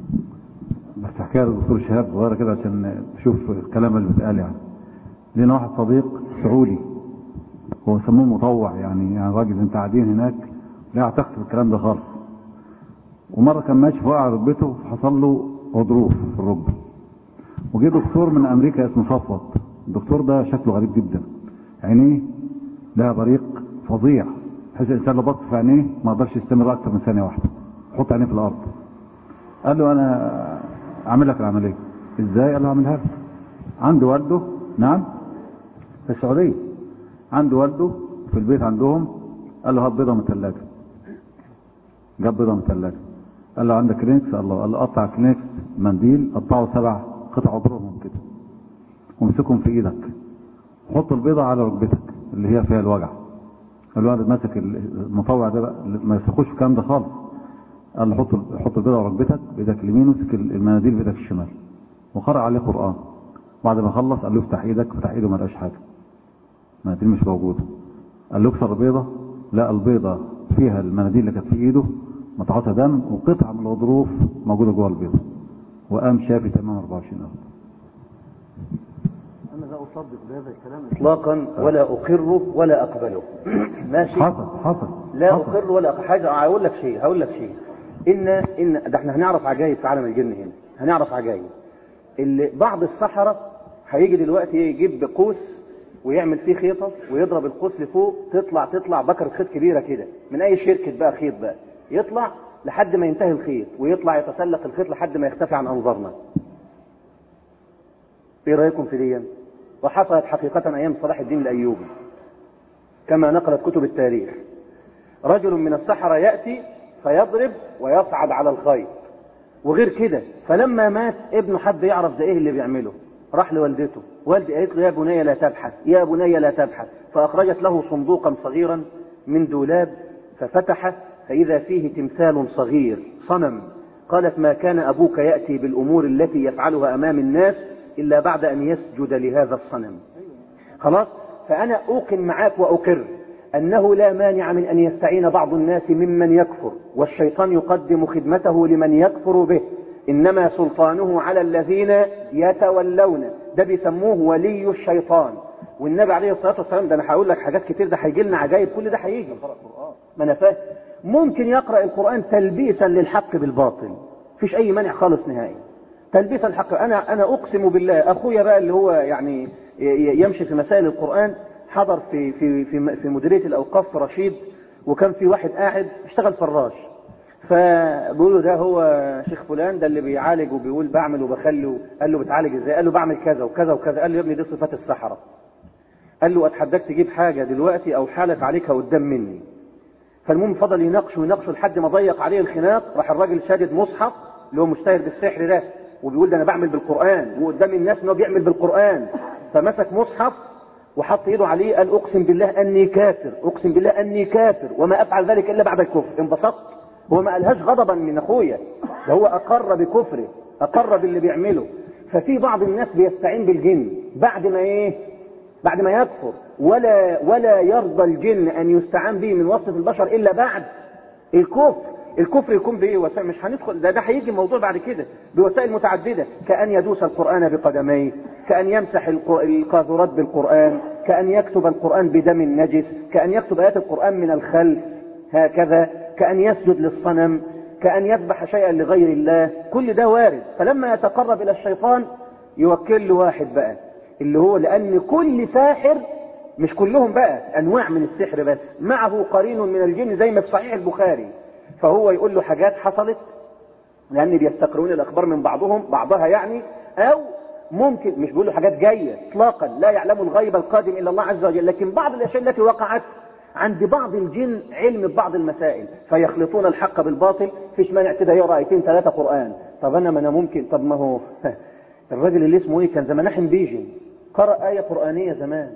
بس حكايه للدكتور شهاب صغيره كده عشان نشوف الكلام اللي بيتقال يعني لينا واحد صديق سعودي هو سموه مطوع يعني يعني راجل انت قاعدين هناك لا يعتقد في الكلام ده خالص ومره كان ماشي فوق على ركبته حصل له غضروف في الركبه وجه دكتور من امريكا اسمه صفوت الدكتور ده شكله غريب جدا عينيه لها بريق فظيع بحيث الانسان لو بص في عينيه ما يقدرش يستمر اكتر من ثانيه واحده حط عينيه في الارض قال له انا اعمل لك العمليه ازاي قال له اعملها لك عند والده نعم في السعوديه عند والده في البيت عندهم قال له هات بيضه من الثلاجه جاب بيضه من الثلاجه قال له عندك كلينكس قال له قال له قطع كلينكس منديل قطعه سبع قطع عبرهم كده وامسكهم في ايدك حط البيضه على ركبتك اللي هي فيها الوجع الولد ماسك المطوع ده بقى ما يسخوش في الكلام ده خالص قال له حط حط البيضه على ركبتك بايدك اليمين وامسك المناديل بايدك الشمال وقرأ عليه قرآن بعد ما خلص قال له افتح ايدك فتح ايده ما لقاش حاجه المناديل مش موجوده قال له اكسر البيضه لقى البيضه فيها المناديل اللي كانت في ايده متعاطى دم وقطعه من الغضروف موجوده جوه البيضه وقام شافي تمام 24 ساعه أنا لا أصدق بهذا الكلام إطلاقا ولا أقره ولا أقبله ماشي حصل حصل لا حصل. أقر ولا أق- حاجة هقول لك شيء هقول لك شيء إن إن ده إحنا هنعرف عجائب في عالم الجن هنا هنعرف عجائب اللي بعض السحرة هيجي دلوقتي يجيب قوس ويعمل فيه خيطة ويضرب القوس لفوق تطلع تطلع بكرة خيط كبيرة كده من أي شركة بقى خيط بقى يطلع لحد ما ينتهي الخيط ويطلع يتسلق الخيط لحد ما يختفي عن أنظارنا ايه رايكم في دي وحصلت حقيقة ايام صلاح الدين الايوبي كما نقلت كتب التاريخ رجل من السحرة يأتي فيضرب ويصعد على الخيط وغير كده فلما مات ابنه حب يعرف ده ايه اللي بيعمله راح لوالدته والدي قالت له يا بني لا تبحث يا بني لا تبحث فأخرجت له صندوقا صغيرا من دولاب ففتحه فإذا فيه تمثال صغير صنم قالت ما كان أبوك يأتي بالأمور التي يفعلها أمام الناس إلا بعد أن يسجد لهذا الصنم خلاص فأنا أوقن معاك وأقر أنه لا مانع من أن يستعين بعض الناس ممن يكفر والشيطان يقدم خدمته لمن يكفر به إنما سلطانه على الذين يتولون ده بيسموه ولي الشيطان والنبي عليه الصلاة والسلام ده أنا هقول لك حاجات كتير ده هيجي لنا عجائب كل ده هيجي ما أنا فاهم ممكن يقرأ القرآن تلبيسا للحق بالباطل مفيش أي مانع خالص نهائي تلبيس الحق انا انا اقسم بالله اخويا بقى اللي هو يعني يمشي في مسائل القران حضر في في في في مديريه الاوقاف في رشيد وكان في واحد قاعد اشتغل فراش فبيقولوا ده هو شيخ فلان ده اللي بيعالج وبيقول بعمل وبخلي قال له بتعالج ازاي قال له بعمل كذا وكذا وكذا قال له يا ابني دي صفات السحره قال له اتحداك تجيب حاجه دلوقتي او حالك عليك قدام مني فالمهم فضل يناقشه ويناقشه لحد ما ضيق عليه الخناق راح الراجل شادد مصحف اللي هو مشتهر بالسحر ده وبيقول ده انا بعمل بالقران وقدام الناس ان هو بيعمل بالقران فمسك مصحف وحط ايده عليه قال اقسم بالله اني كافر اقسم بالله اني كافر وما افعل ذلك الا بعد الكفر انبسطت هو ما قالهاش غضبا من اخويا ده هو اقر بكفره اقر باللي بيعمله ففي بعض الناس بيستعين بالجن بعد ما ايه بعد ما يكفر ولا ولا يرضى الجن ان يستعان به من وسط البشر الا بعد الكفر الكفر يكون بايه وسائل مش هندخل ده ده هيجي الموضوع بعد كده بوسائل متعدده كان يدوس القران بقدميه كان يمسح الق- القاذورات بالقران كان يكتب القران بدم نجس كان يكتب ايات القران من الخلف هكذا كان يسجد للصنم كان يذبح شيئا لغير الله كل ده وارد فلما يتقرب الى الشيطان يوكل له واحد بقى اللي هو لان كل ساحر مش كلهم بقى انواع من السحر بس معه قرين من الجن زي ما في صحيح البخاري فهو يقول له حاجات حصلت لان بيستقرون الاخبار من بعضهم بعضها يعني او ممكن مش بيقول له حاجات جايه اطلاقا لا يعلم الغيب القادم الا الله عز وجل لكن بعض الاشياء التي وقعت عند بعض الجن علم ببعض المسائل فيخلطون الحق بالباطل فيش مانع كده يقرا ايتين ثلاثه قران طب انا ما انا ممكن طب ما هو الراجل اللي اسمه ايه كان زمان نحن بيجي قرأ آية قرآنية زمان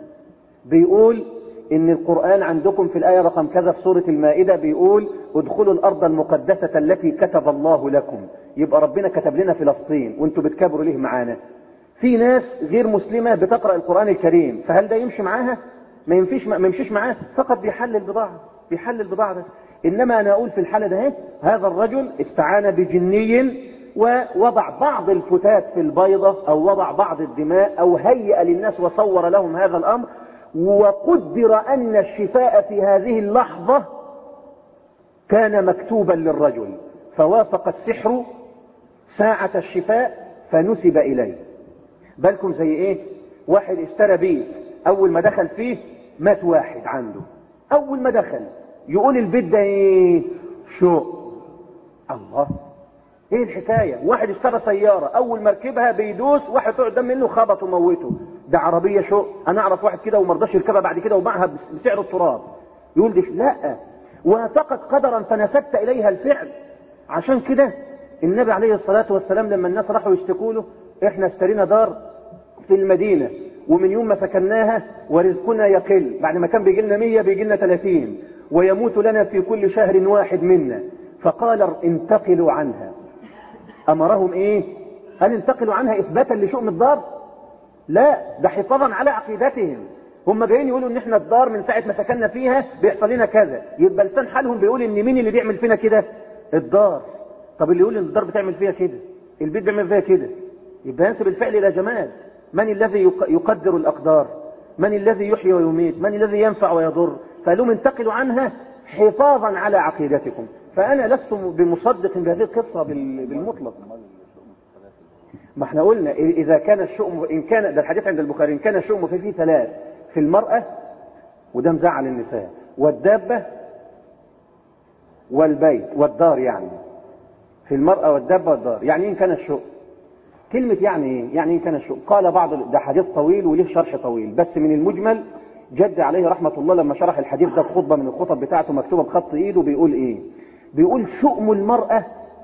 بيقول ان القرآن عندكم في الآية رقم كذا في سورة المائدة بيقول ادخلوا الأرض المقدسة التي كتب الله لكم يبقى ربنا كتب لنا فلسطين وانتوا بتكبروا ليه معانا في ناس غير مسلمة بتقرأ القرآن الكريم فهل ده يمشي معاها ما يمشيش ما يمشيش معاه فقط بيحلل بضاعة بيحلل بضاعة بس إنما أنا أقول في الحالة ده إيه؟ هذا الرجل استعان بجني ووضع بعض الفتات في البيضة أو وضع بعض الدماء أو هيأ للناس وصور لهم هذا الأمر وقدر أن الشفاء في هذه اللحظة كان مكتوبا للرجل فوافق السحر ساعة الشفاء فنسب إليه بالكم زي إيه واحد اشترى بيت اول ما دخل فيه مات واحد عنده اول ما دخل يقول البيت ده ايه شوق الله ايه الحكاية واحد اشترى سيارة اول ما ركبها بيدوس واحد طلع قدام منه خبط وموته ده عربية شوق انا اعرف واحد كده وما رضاش يركبها بعد كده وباعها بسعر التراب يقول دي لا وافقت قدرا فنسبت اليها الفعل عشان كده النبي عليه الصلاة والسلام لما الناس راحوا يشتكوا له احنا اشترينا دار في المدينة ومن يوم ما سكناها ورزقنا يقل بعد ما كان بيجي لنا 100 بيجي لنا 30 ويموت لنا في كل شهر واحد منا فقال انتقلوا عنها امرهم ايه هل انتقلوا عنها اثباتا لشؤم الدار لا ده حفاظا على عقيدتهم هم جايين يقولوا ان احنا الدار من ساعه ما سكننا فيها بيحصل لنا كذا يبقى لسان حالهم بيقول ان مين اللي بيعمل فينا كده الدار طب اللي يقول ان الدار بتعمل فيها كده البيت بيعمل فيها كده يبقى ينسب الفعل الى جماد من الذي يقدر الاقدار من الذي يحيي ويميت من الذي ينفع ويضر فقالوا انتقلوا عنها حفاظا على عقيدتكم فانا لست بمصدق بهذه القصه بالمطلق ما احنا قلنا اذا كان الشؤم ان كان ده الحديث عند البخاري ان كان الشؤم فيه ثلاث في المراه وده مزعل النساء والدابه والبيت والدار يعني في المرأة والدابة والدار يعني إن كان الشؤم كلمة يعني إيه؟ يعني إن كان الشؤم قال بعض ده حديث طويل وله شرح طويل بس من المجمل جد عليه رحمة الله لما شرح الحديث ده في خطبة من الخطب بتاعته مكتوبة بخط إيده بيقول إيه بيقول شؤم المرأة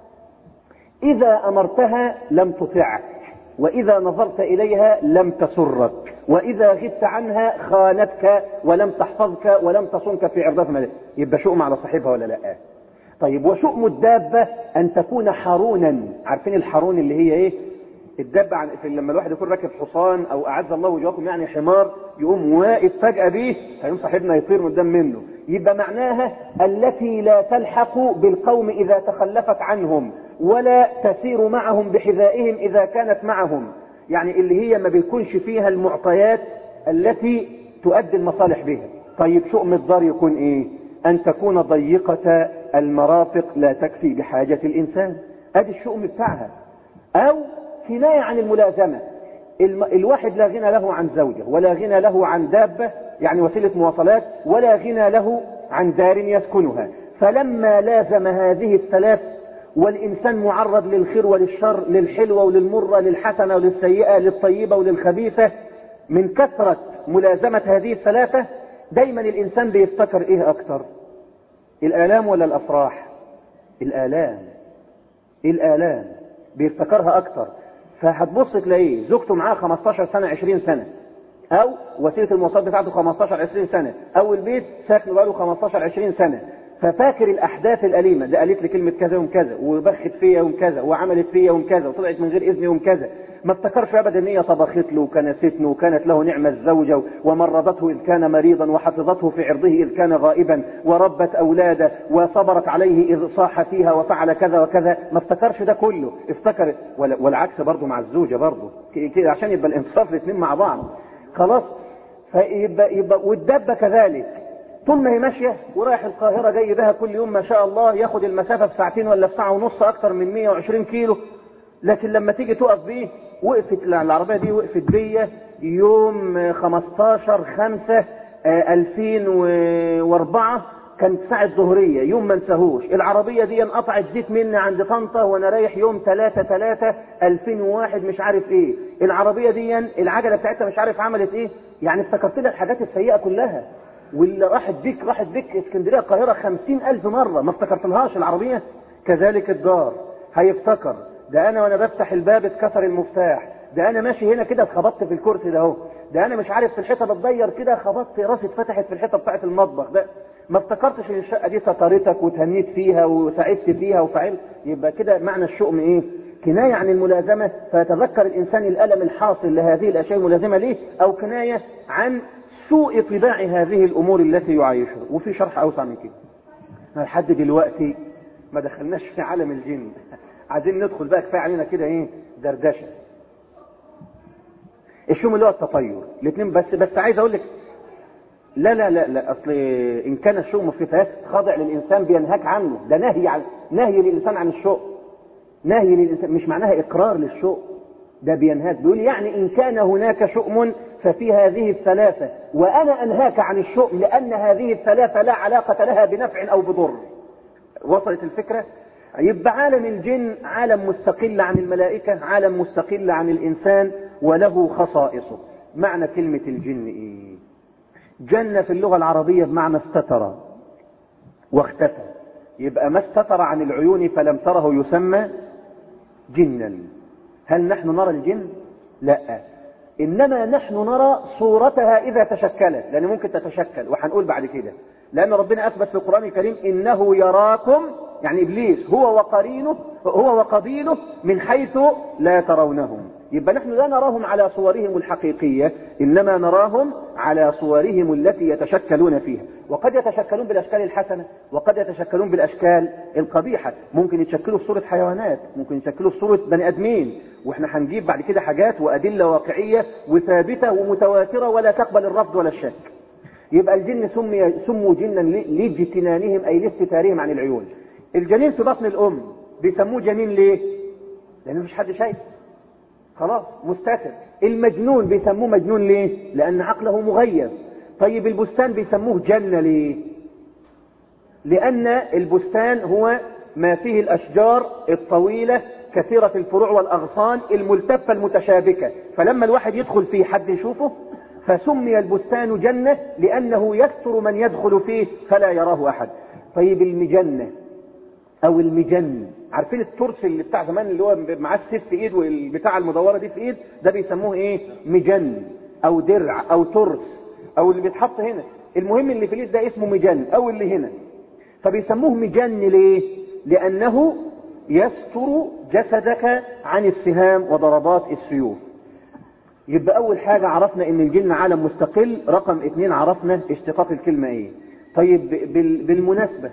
إذا أمرتها لم تطعك وإذا نظرت إليها لم تسرك وإذا غبت عنها خانتك ولم تحفظك ولم تصنك في عرضها يبقى شؤم على صاحبها ولا لا طيب وشؤم الدابة أن تكون حرونا عارفين الحرون اللي هي إيه الدابة عن... في لما الواحد يكون راكب حصان أو أعز الله وجهكم يعني حمار يقوم واقف فجأة بيه فيقوم صاحبنا يطير من قدام منه يبقى معناها التي لا تلحق بالقوم إذا تخلفت عنهم ولا تسير معهم بحذائهم إذا كانت معهم يعني اللي هي ما بيكونش فيها المعطيات التي تؤدي المصالح بها طيب شؤم الدار يكون إيه أن تكون ضيقة المرافق لا تكفي بحاجة الإنسان ادي الشؤم بتاعها أو كناية عن الملازمة الم... الواحد لا غنى له عن زوجة ولا غنى له عن دابة يعني وسيلة مواصلات ولا غنى له عن دار يسكنها فلما لازم هذه الثلاث والإنسان معرض للخير وللشر للحلوة وللمرة للحسنة وللسيئة للطيبة وللخبيثة من كثرة ملازمة هذه الثلاثة دايما الإنسان بيفتكر إيه أكتر الآلام ولا الأفراح الآلام الآلام بيفتكرها أكتر فهتبص تلاقيه زوجته معاه 15 سنة 20 سنة أو وسيلة المواصلات بتاعته 15 20 سنة أو البيت ساكنه بقاله 15 20 سنة ففاكر الأحداث الأليمة ده قالت لي كلمة كذا يوم كذا وبخت فيا يوم كذا وعملت فيا يوم كذا وطلعت من غير إذن يوم كذا ما افتكرش ابدا ان هي طبخت له وكنستنه وكانت له نعمة الزوجة ومرضته إذ كان مريضا وحفظته في عرضه إذ كان غائبا وربت أولاده وصبرت عليه إذ صاح فيها وفعل كذا وكذا ما افتكرش ده كله افتكر والعكس برضه مع الزوجة برضه كده عشان يبقى الانصاف الاثنين مع بعض خلاص فيبقى يبقى والدبة كذلك طول ما هي ماشية ورايح القاهرة جاي بها كل يوم ما شاء الله ياخد المسافة في ساعتين ولا في ساعة ونص أكتر من 120 كيلو لكن لما تيجي تقف بيه وقفت العربية دي وقفت بيا يوم 15 5 2004 كانت ساعة ظهرية يوم ما انساهوش العربية دي انقطعت زيت مني عند طنطا وانا رايح يوم 3 3 2001 مش عارف ايه العربية دي العجلة بتاعتها مش عارف عملت ايه يعني افتكرت لها الحاجات السيئة كلها واللي راحت بيك راحت بيك اسكندرية القاهرة خمسين ألف مرة ما افتكرتلهاش العربية كذلك الدار هيفتكر ده أنا وأنا بفتح الباب اتكسر المفتاح ده أنا ماشي هنا كده اتخبطت في الكرسي ده اهو ده أنا مش عارف في الحيطة بتضير كده خبطت راسي اتفتحت في الحيطة بتاعت المطبخ ده ما افتكرتش ان الشقة دي سترتك وتهنيت فيها وسعدت فيها وفعلت يبقى كده معنى الشؤم ايه كناية عن الملازمة فيتذكر الإنسان الألم الحاصل لهذه الأشياء الملازمة ليه أو كناية عن سوء طباع هذه الأمور التي يعايشها وفي شرح أوسع من كده لحد دلوقتي ما دخلناش في عالم الجن عايزين ندخل بقى كفايه علينا كده ايه دردشه الشوم اللي هو التطير الاثنين بس بس عايز اقول لك لا لا لا لا اصل ان كان الشؤم في فاسد خاضع للانسان بينهاك عنه ده نهي عن نهي للانسان عن الشؤم نهي للانسان مش معناها اقرار للشؤم ده بينهاك بيقول يعني ان كان هناك شؤم ففي هذه الثلاثة وأنا أنهاك عن الشؤم لأن هذه الثلاثة لا علاقة لها بنفع أو بضر وصلت الفكرة يبقى عالم الجن عالم مستقل عن الملائكة عالم مستقل عن الإنسان وله خصائصه معنى كلمة الجن إيه جنة في اللغة العربية بمعنى استتر واختفى يبقى ما استتر عن العيون فلم تره يسمى جنا هل نحن نرى الجن لا إنما نحن نرى صورتها إذا تشكلت لأن ممكن تتشكل وهنقول بعد كده لأن ربنا أثبت في القرآن الكريم إنه يراكم يعني إبليس هو وقرينه هو وقبيله من حيث لا ترونهم يبقى نحن لا نراهم على صورهم الحقيقية إنما نراهم على صورهم التي يتشكلون فيها وقد يتشكلون بالأشكال الحسنة وقد يتشكلون بالأشكال القبيحة ممكن يتشكلوا في صورة حيوانات ممكن يتشكلوا في صورة بني أدمين وإحنا هنجيب بعد كده حاجات وأدلة واقعية وثابتة ومتواترة ولا تقبل الرفض ولا الشك يبقى الجن سمي سموا جنا لاجتنانهم أي لاستتارهم عن العيون الجنين في بطن الأم بيسموه جنين ليه؟ لأن مفيش حد شايف خلاص مستتر المجنون بيسموه مجنون ليه؟ لأن عقله مغيب طيب البستان بيسموه جنة ليه؟ لأن البستان هو ما فيه الأشجار الطويلة كثيرة الفروع والأغصان الملتفة المتشابكة فلما الواحد يدخل فيه حد يشوفه فسمي البستان جنة لأنه يستر من يدخل فيه فلا يراه أحد طيب المجنة أو المجن عارفين الترس اللي بتاع زمان اللي هو معاه السيف في ايد والبتاع المدورة دي في ايد ده بيسموه ايه مجن أو درع أو ترس أو اللي بيتحط هنا المهم اللي في الايد ده اسمه مجن أو اللي هنا فبيسموه مجن ليه لأنه يستر جسدك عن السهام وضربات السيوف يبقى أول حاجة عرفنا إن الجن عالم مستقل رقم اتنين عرفنا اشتقاق الكلمة إيه طيب بالمناسبة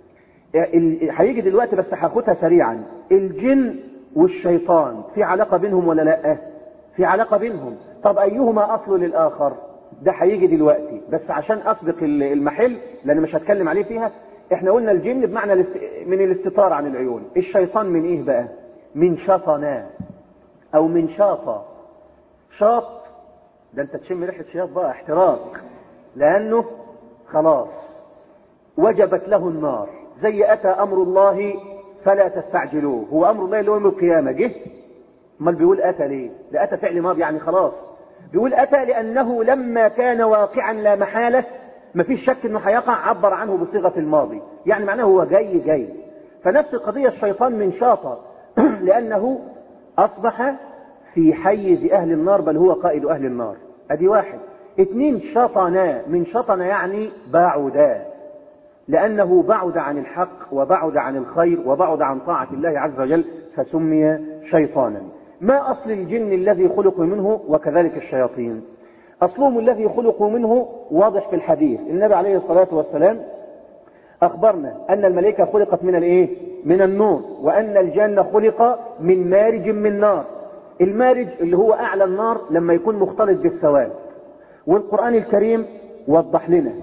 هيجي دلوقتي بس هاخدها سريعا الجن والشيطان في علاقة بينهم ولا لا في علاقة بينهم طب أيهما أصل للآخر ده هيجي دلوقتي بس عشان أسبق المحل لأن مش هتكلم عليه فيها احنا قلنا الجن بمعنى من الاستطار عن العيون الشيطان من ايه بقى من شطنا او من شاطة شاط ده انت تشم ريحة شياط بقى احتراق لانه خلاص وجبت له النار زي اتى امر الله فلا تستعجلوه هو امر الله اللي هو يوم القيامة جه امال بيقول اتى ليه ده اتى فعل ماضي يعني خلاص بيقول اتى لانه لما كان واقعا لا محالة مفيش شك انه هيقع عبر عنه بصيغة الماضي يعني معناه هو جاي جاي فنفس القضية الشيطان من شاطر لانه اصبح في حيز اهل النار بل هو قائد اهل النار ادي واحد اتنين شطنا من شطنا يعني بعدا لانه بعد عن الحق وبعد عن الخير وبعد عن طاعة الله عز وجل فسمي شيطانا ما اصل الجن الذي خلقوا منه وكذلك الشياطين أصلهم الذي خلقوا منه واضح في الحديث النبي عليه الصلاة والسلام أخبرنا أن الملائكة خلقت من الإيه؟ من النور وأن الجنة خلق من مارج من نار المارج اللي هو أعلى النار لما يكون مختلط بالسواد والقرآن الكريم وضح لنا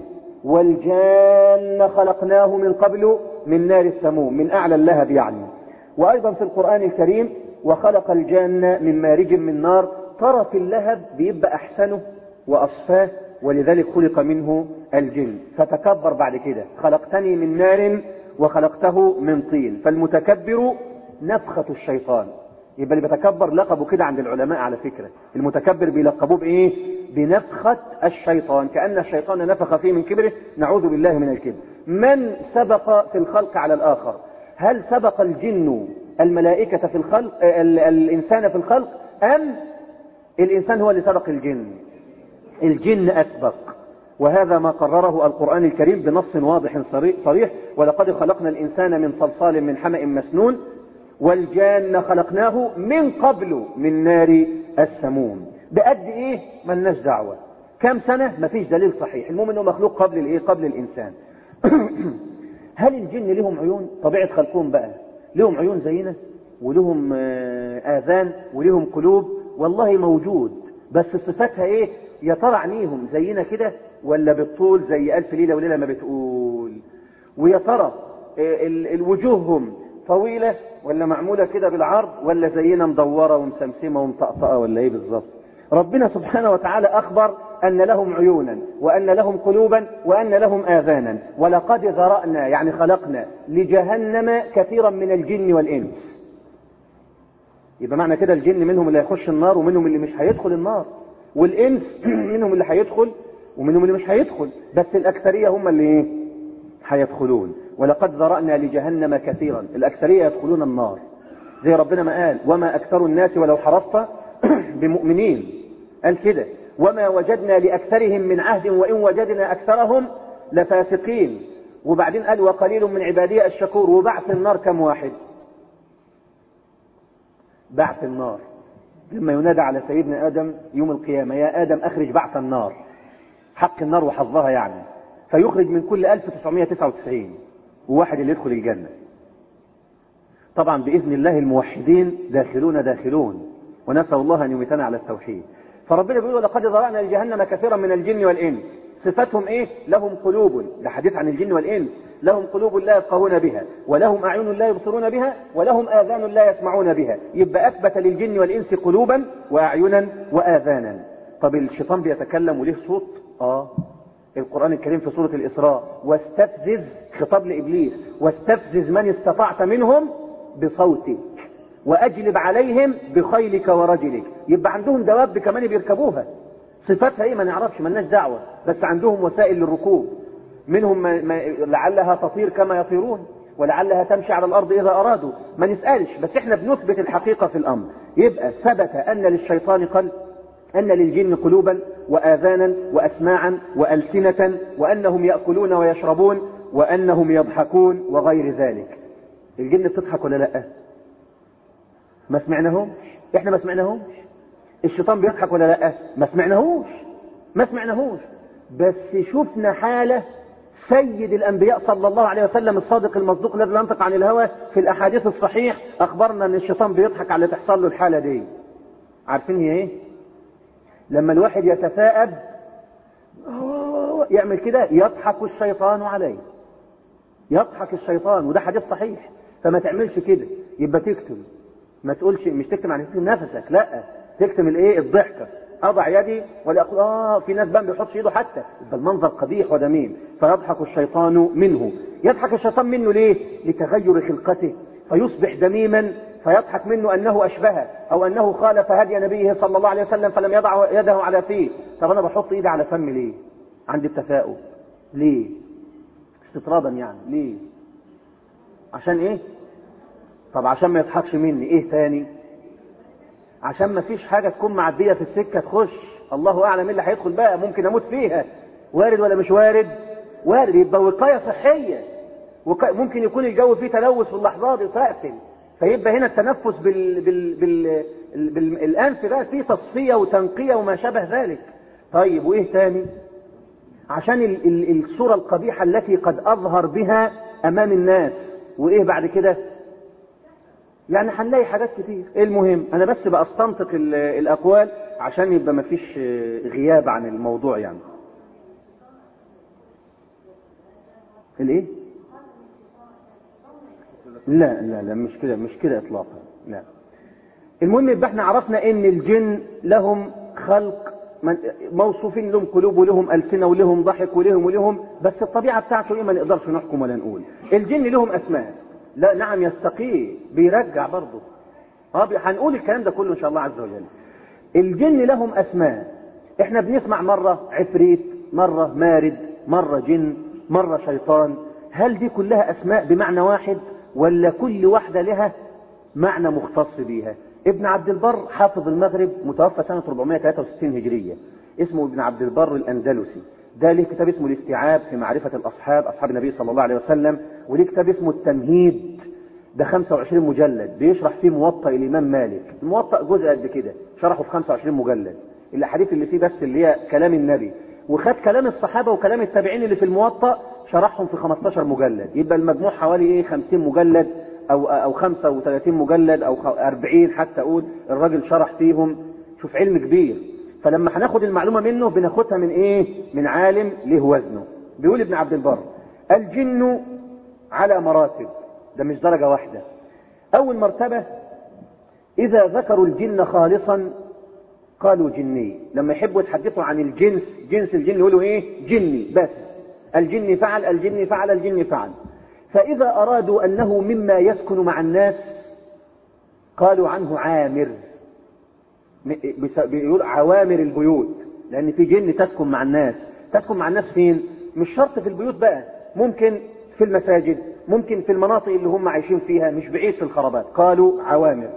والجان خلقناه من قبل من نار السموم من أعلى اللهب يعني وأيضا في القرآن الكريم وخلق الجان من مارج من نار طرف اللهب بيبقى أحسنه وأصفاه ولذلك خلق منه الجن فتكبر بعد كده خلقتني من نار وخلقته من طين فالمتكبر نفخة الشيطان يبقى اللي بيتكبر لقبه كده عند العلماء على فكرة المتكبر بيلقبوه بإيه بنفخة الشيطان كأن الشيطان نفخ فيه من كبره نعوذ بالله من الكبر من سبق في الخلق على الآخر هل سبق الجن الملائكة في الخلق الإنسان في الخلق أم الإنسان هو اللي سبق الجن الجن أسبق وهذا ما قرره القرآن الكريم بنص واضح صريح ولقد خلقنا الإنسان من صلصال من حمأ مسنون والجان خلقناه من قبل من نار السموم بقد ايه ملناش دعوة كم سنة مفيش دليل صحيح المهم انه مخلوق قبل الايه قبل الانسان هل الجن لهم عيون طبيعة خلقهم بقى لهم عيون زينا ولهم آذان ولهم قلوب والله موجود بس صفاتها ايه يا ترى عينيهم زينا كده ولا بالطول زي ألف ليلة وليلة ما بتقول ويا ترى الوجوههم طويلة ولا معمولة كده بالعرض ولا زينا مدورة ومسمسمة ومطقطقة ولا ايه بالظبط ربنا سبحانه وتعالى أخبر أن لهم عيونا وأن لهم قلوبا وأن لهم آذانا ولقد ذرأنا يعني خلقنا لجهنم كثيرا من الجن والإنس يبقى معنى كده الجن منهم اللي هيخش النار ومنهم اللي مش هيدخل النار والإنس منهم اللي هيدخل ومنهم اللي مش هيدخل بس الأكثرية هم اللي ايه هيدخلون ولقد ذرأنا لجهنم كثيرا الأكثرية يدخلون النار زي ربنا ما قال وما أكثر الناس ولو حرصت بمؤمنين قال كده وما وجدنا لأكثرهم من عهد وإن وجدنا أكثرهم لفاسقين وبعدين قال وقليل من عبادي الشكور وبعث النار كم واحد بعث النار لما ينادى على سيدنا آدم يوم القيامة يا آدم أخرج بعث النار حق النار وحظها يعني فيخرج من كل 1999 وواحد اللي يدخل الجنة طبعا بإذن الله الموحدين داخلون داخلون ونسأل الله أن يميتنا على التوحيد فربنا بيقول لقد ذرأنا لجهنم كثيرا من الجن والإنس صفتهم إيه لهم قلوب ده حديث عن الجن والإنس لهم قلوب لا يفقهون بها ولهم أعين لا يبصرون بها ولهم آذان لا يسمعون بها يبقى أثبت للجن والإنس قلوبا وأعينا وآذانا طب الشيطان بيتكلم وليه صوت آه القرآن الكريم في سورة الإسراء واستفزز خطاب لإبليس واستفزز من استطعت منهم بصوتك وأجلب عليهم بخيلك ورجلك يبقى عندهم دواب كمان بيركبوها صفاتها ايه ما نعرفش ملناش دعوة بس عندهم وسائل للركوب منهم ما ما لعلها تطير كما يطيرون ولعلها تمشي على الأرض إذا أرادوا ما نسألش بس احنا بنثبت الحقيقة في الأمر يبقى ثبت أن للشيطان قلب أن للجن قلوبا وآذانا وأسماعا وألسنة وأنهم يأكلون ويشربون وأنهم يضحكون وغير ذلك الجن بتضحك ولا لا ما سمعناهمش احنا ما سمعناهمش الشيطان بيضحك ولا لا ما سمعناهوش ما سمعناهوش بس شفنا حالة سيد الأنبياء صلى الله عليه وسلم الصادق المصدوق الذي لا ينطق عن الهوى في الأحاديث الصحيح أخبرنا أن الشيطان بيضحك على تحصل له الحالة دي عارفين هي إيه لما الواحد يتثاءب يعمل كده يضحك الشيطان عليه يضحك الشيطان وده حديث صحيح فما تعملش كده يبقى تكتم ما تقولش مش تكتم عن تكتم نفسك لا تكتم الايه الضحكه اضع يدي ولا اقول اه في ناس بقى ما بيحطش ايده حتى يبقى المنظر قبيح ودميم فيضحك الشيطان منه يضحك الشيطان منه ليه لتغير خلقته فيصبح دميما فيضحك منه انه اشبهه او انه خالف هدي نبيه صلى الله عليه وسلم فلم يضع يده على فيه طب انا بحط ايدي على فمي ليه عندي التفاؤل ليه استطرادا يعني ليه عشان ايه طب عشان ما يضحكش مني ايه تاني عشان ما فيش حاجة تكون معدية في السكة تخش الله اعلم ايه اللي هيدخل بقى ممكن اموت فيها وارد ولا مش وارد وارد يبقى وقاية صحية وقاية ممكن يكون الجو فيه تلوث في اللحظات دي تقفل فيبقى هنا التنفس بال... بال... بال... بال... بالانف بقى فيه تصفية وتنقية وما شابه ذلك طيب وايه تاني عشان ال... ال... الصورة القبيحة التي قد اظهر بها امام الناس وايه بعد كده يعني هنلاقي حاجات كتير المهم انا بس بستنطق الاقوال عشان يبقى ما فيش غياب عن الموضوع يعني الايه لا لا لا مش كده مش كده اطلاقا لا المهم يبقى احنا عرفنا ان الجن لهم خلق من موصوفين لهم قلوب ولهم ألسنة ولهم ضحك ولهم ولهم بس الطبيعة بتاعته ايه ما نقدرش نحكم ولا نقول الجن لهم اسماء لا نعم يستقي بيرجع برضه اه هنقول الكلام ده كله ان شاء الله عز وجل الجن لهم اسماء احنا بنسمع مرة عفريت مرة مارد مرة جن مرة شيطان هل دي كلها اسماء بمعنى واحد ولا كل واحدة لها معنى مختص بيها ابن عبد البر حافظ المغرب متوفى سنة 463 هجرية اسمه ابن عبد البر الأندلسي ده ليه كتاب اسمه الاستيعاب في معرفة الأصحاب أصحاب النبي صلى الله عليه وسلم وليه كتاب اسمه التمهيد ده 25 مجلد بيشرح فيه موطأ الإمام مالك الموطأ جزء قد كده شرحه في 25 مجلد الأحاديث اللي فيه بس اللي هي كلام النبي وخد كلام الصحابة وكلام التابعين اللي في الموطأ شرحهم في 15 مجلد يبقى المجموع حوالي ايه 50 مجلد او او 35 مجلد او 40 حتى اقول الراجل شرح فيهم شوف علم كبير فلما هناخد المعلومة منه بناخدها من ايه من عالم له وزنه بيقول ابن عبد البر الجن على مراتب ده مش درجة واحدة اول مرتبة اذا ذكروا الجن خالصا قالوا جني لما يحبوا يتحدثوا عن الجنس جنس الجن يقولوا ايه جني بس الجن فعل الجن فعل الجن فعل فإذا أرادوا أنه مما يسكن مع الناس قالوا عنه عامر بيقول عوامر البيوت لأن في جن تسكن مع الناس تسكن مع الناس فين مش شرط في البيوت بقى ممكن في المساجد ممكن في المناطق اللي هم عايشين فيها مش بعيد في الخرابات قالوا عوامر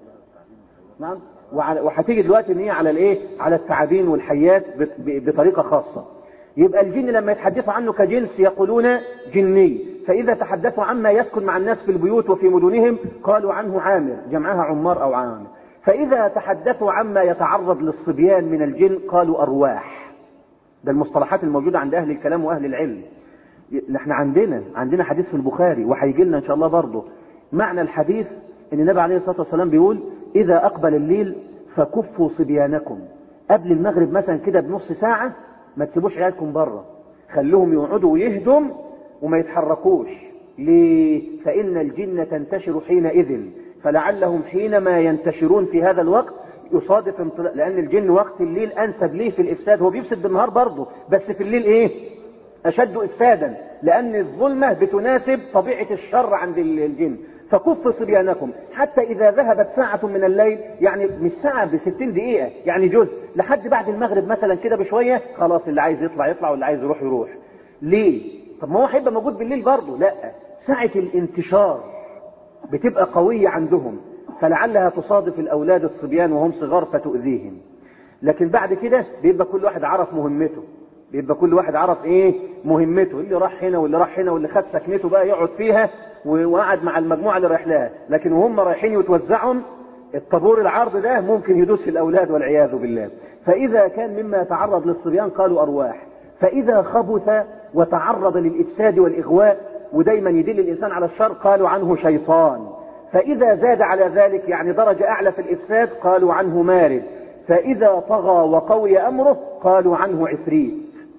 نعم وهتيجي دلوقتي ان هي على الايه على الثعابين والحيات بطريقه خاصه يبقى الجن لما يتحدثوا عنه كجنس يقولون جني فاذا تحدثوا عما يسكن مع الناس في البيوت وفي مدنهم قالوا عنه عامر جمعها عمار او عامر فاذا تحدثوا عما يتعرض للصبيان من الجن قالوا ارواح ده المصطلحات الموجوده عند اهل الكلام واهل العلم احنا عندنا عندنا حديث في البخاري وهيجي لنا ان شاء الله برضه معنى الحديث ان النبي عليه الصلاه والسلام بيقول اذا اقبل الليل فكفوا صبيانكم قبل المغرب مثلا كده بنص ساعه ما تسيبوش عيالكم بره خلوهم يقعدوا ويهدم وما يتحركوش ليه فان الجن تنتشر حينئذ فلعلهم حينما ينتشرون في هذا الوقت يصادف انطلاق لان الجن وقت الليل انسب ليه في الافساد هو بيفسد بالنهار برضه بس في الليل ايه أشد إفسادا لأن الظلمة بتناسب طبيعة الشر عند الجن فكف صبيانكم حتى إذا ذهبت ساعة من الليل يعني مش ساعة بستين دقيقة يعني جزء لحد بعد المغرب مثلا كده بشوية خلاص اللي عايز يطلع يطلع واللي عايز يروح يروح ليه؟ طب ما هو هيبقى موجود بالليل برضه لا ساعة الانتشار بتبقى قوية عندهم فلعلها تصادف الأولاد الصبيان وهم صغار فتؤذيهم لكن بعد كده بيبقى كل واحد عرف مهمته بيبقى كل واحد عرف ايه مهمته اللي راح هنا واللي راح هنا واللي خد سكنته بقى يقعد فيها وقعد مع المجموعه اللي رايح لها لكن وهم رايحين يتوزعهم الطابور العرض ده ممكن يدوس في الاولاد والعياذ بالله فاذا كان مما يتعرض للصبيان قالوا ارواح فاذا خبث وتعرض للافساد والاغواء ودايما يدل الانسان على الشر قالوا عنه شيطان فاذا زاد على ذلك يعني درجه اعلى في الافساد قالوا عنه مارد فاذا طغى وقوي امره قالوا عنه عفريت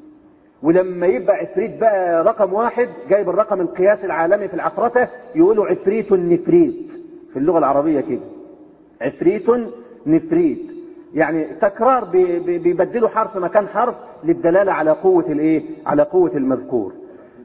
ولما يبقى عفريت بقى رقم واحد جايب الرقم القياسي العالمي في العفرته يقولوا عفريت نفريت في اللغه العربيه كده عفريت نفريت يعني تكرار بيبدلوا حرف مكان حرف للدلاله على قوه الايه على قوه المذكور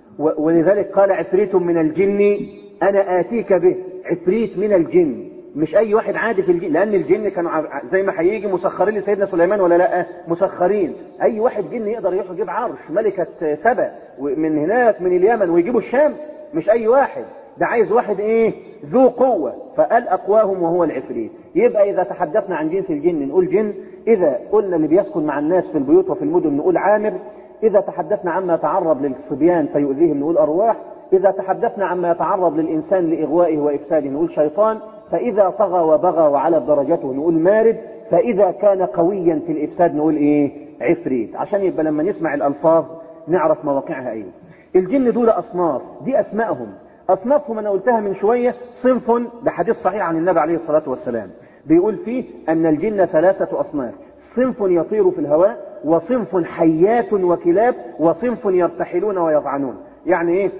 ولذلك قال عفريت من الجن انا اتيك به عفريت من الجن مش اي واحد عادي في الجن لان الجن كانوا زي ما هيجي مسخرين لسيدنا سليمان ولا لا مسخرين اي واحد جن يقدر يروح يجيب عرش ملكه سبا من هناك من اليمن ويجيبوا الشام مش اي واحد ده عايز واحد ايه ذو قوة فقال اقواهم وهو العفريت يبقى اذا تحدثنا عن جنس الجن نقول جن اذا قلنا اللي بيسكن مع الناس في البيوت وفي المدن نقول عامر اذا تحدثنا عما يتعرض للصبيان فيؤذيهم نقول ارواح اذا تحدثنا عما يتعرض للانسان لاغوائه وافساده نقول شيطان فإذا طغى وبغى وعلى درجته نقول مارد فإذا كان قويا في الإفساد نقول إيه عفريت عشان يبقى لما نسمع الألفاظ نعرف مواقعها إيه الجن دول أصناف دي أسمائهم أصنافهم أنا قلتها من شوية صنف ده حديث صحيح عن النبي عليه الصلاة والسلام بيقول فيه أن الجن ثلاثة أصناف صنف يطير في الهواء وصنف حيات وكلاب وصنف يرتحلون ويضعنون يعني إيه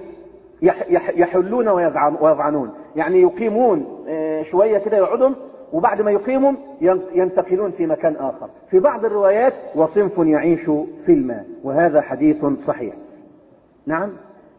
يحلون ويضعنون يعني يقيمون شوية كده يقعدهم وبعد ما يقيمهم ينتقلون في مكان آخر في بعض الروايات وصنف يعيش في الماء وهذا حديث صحيح نعم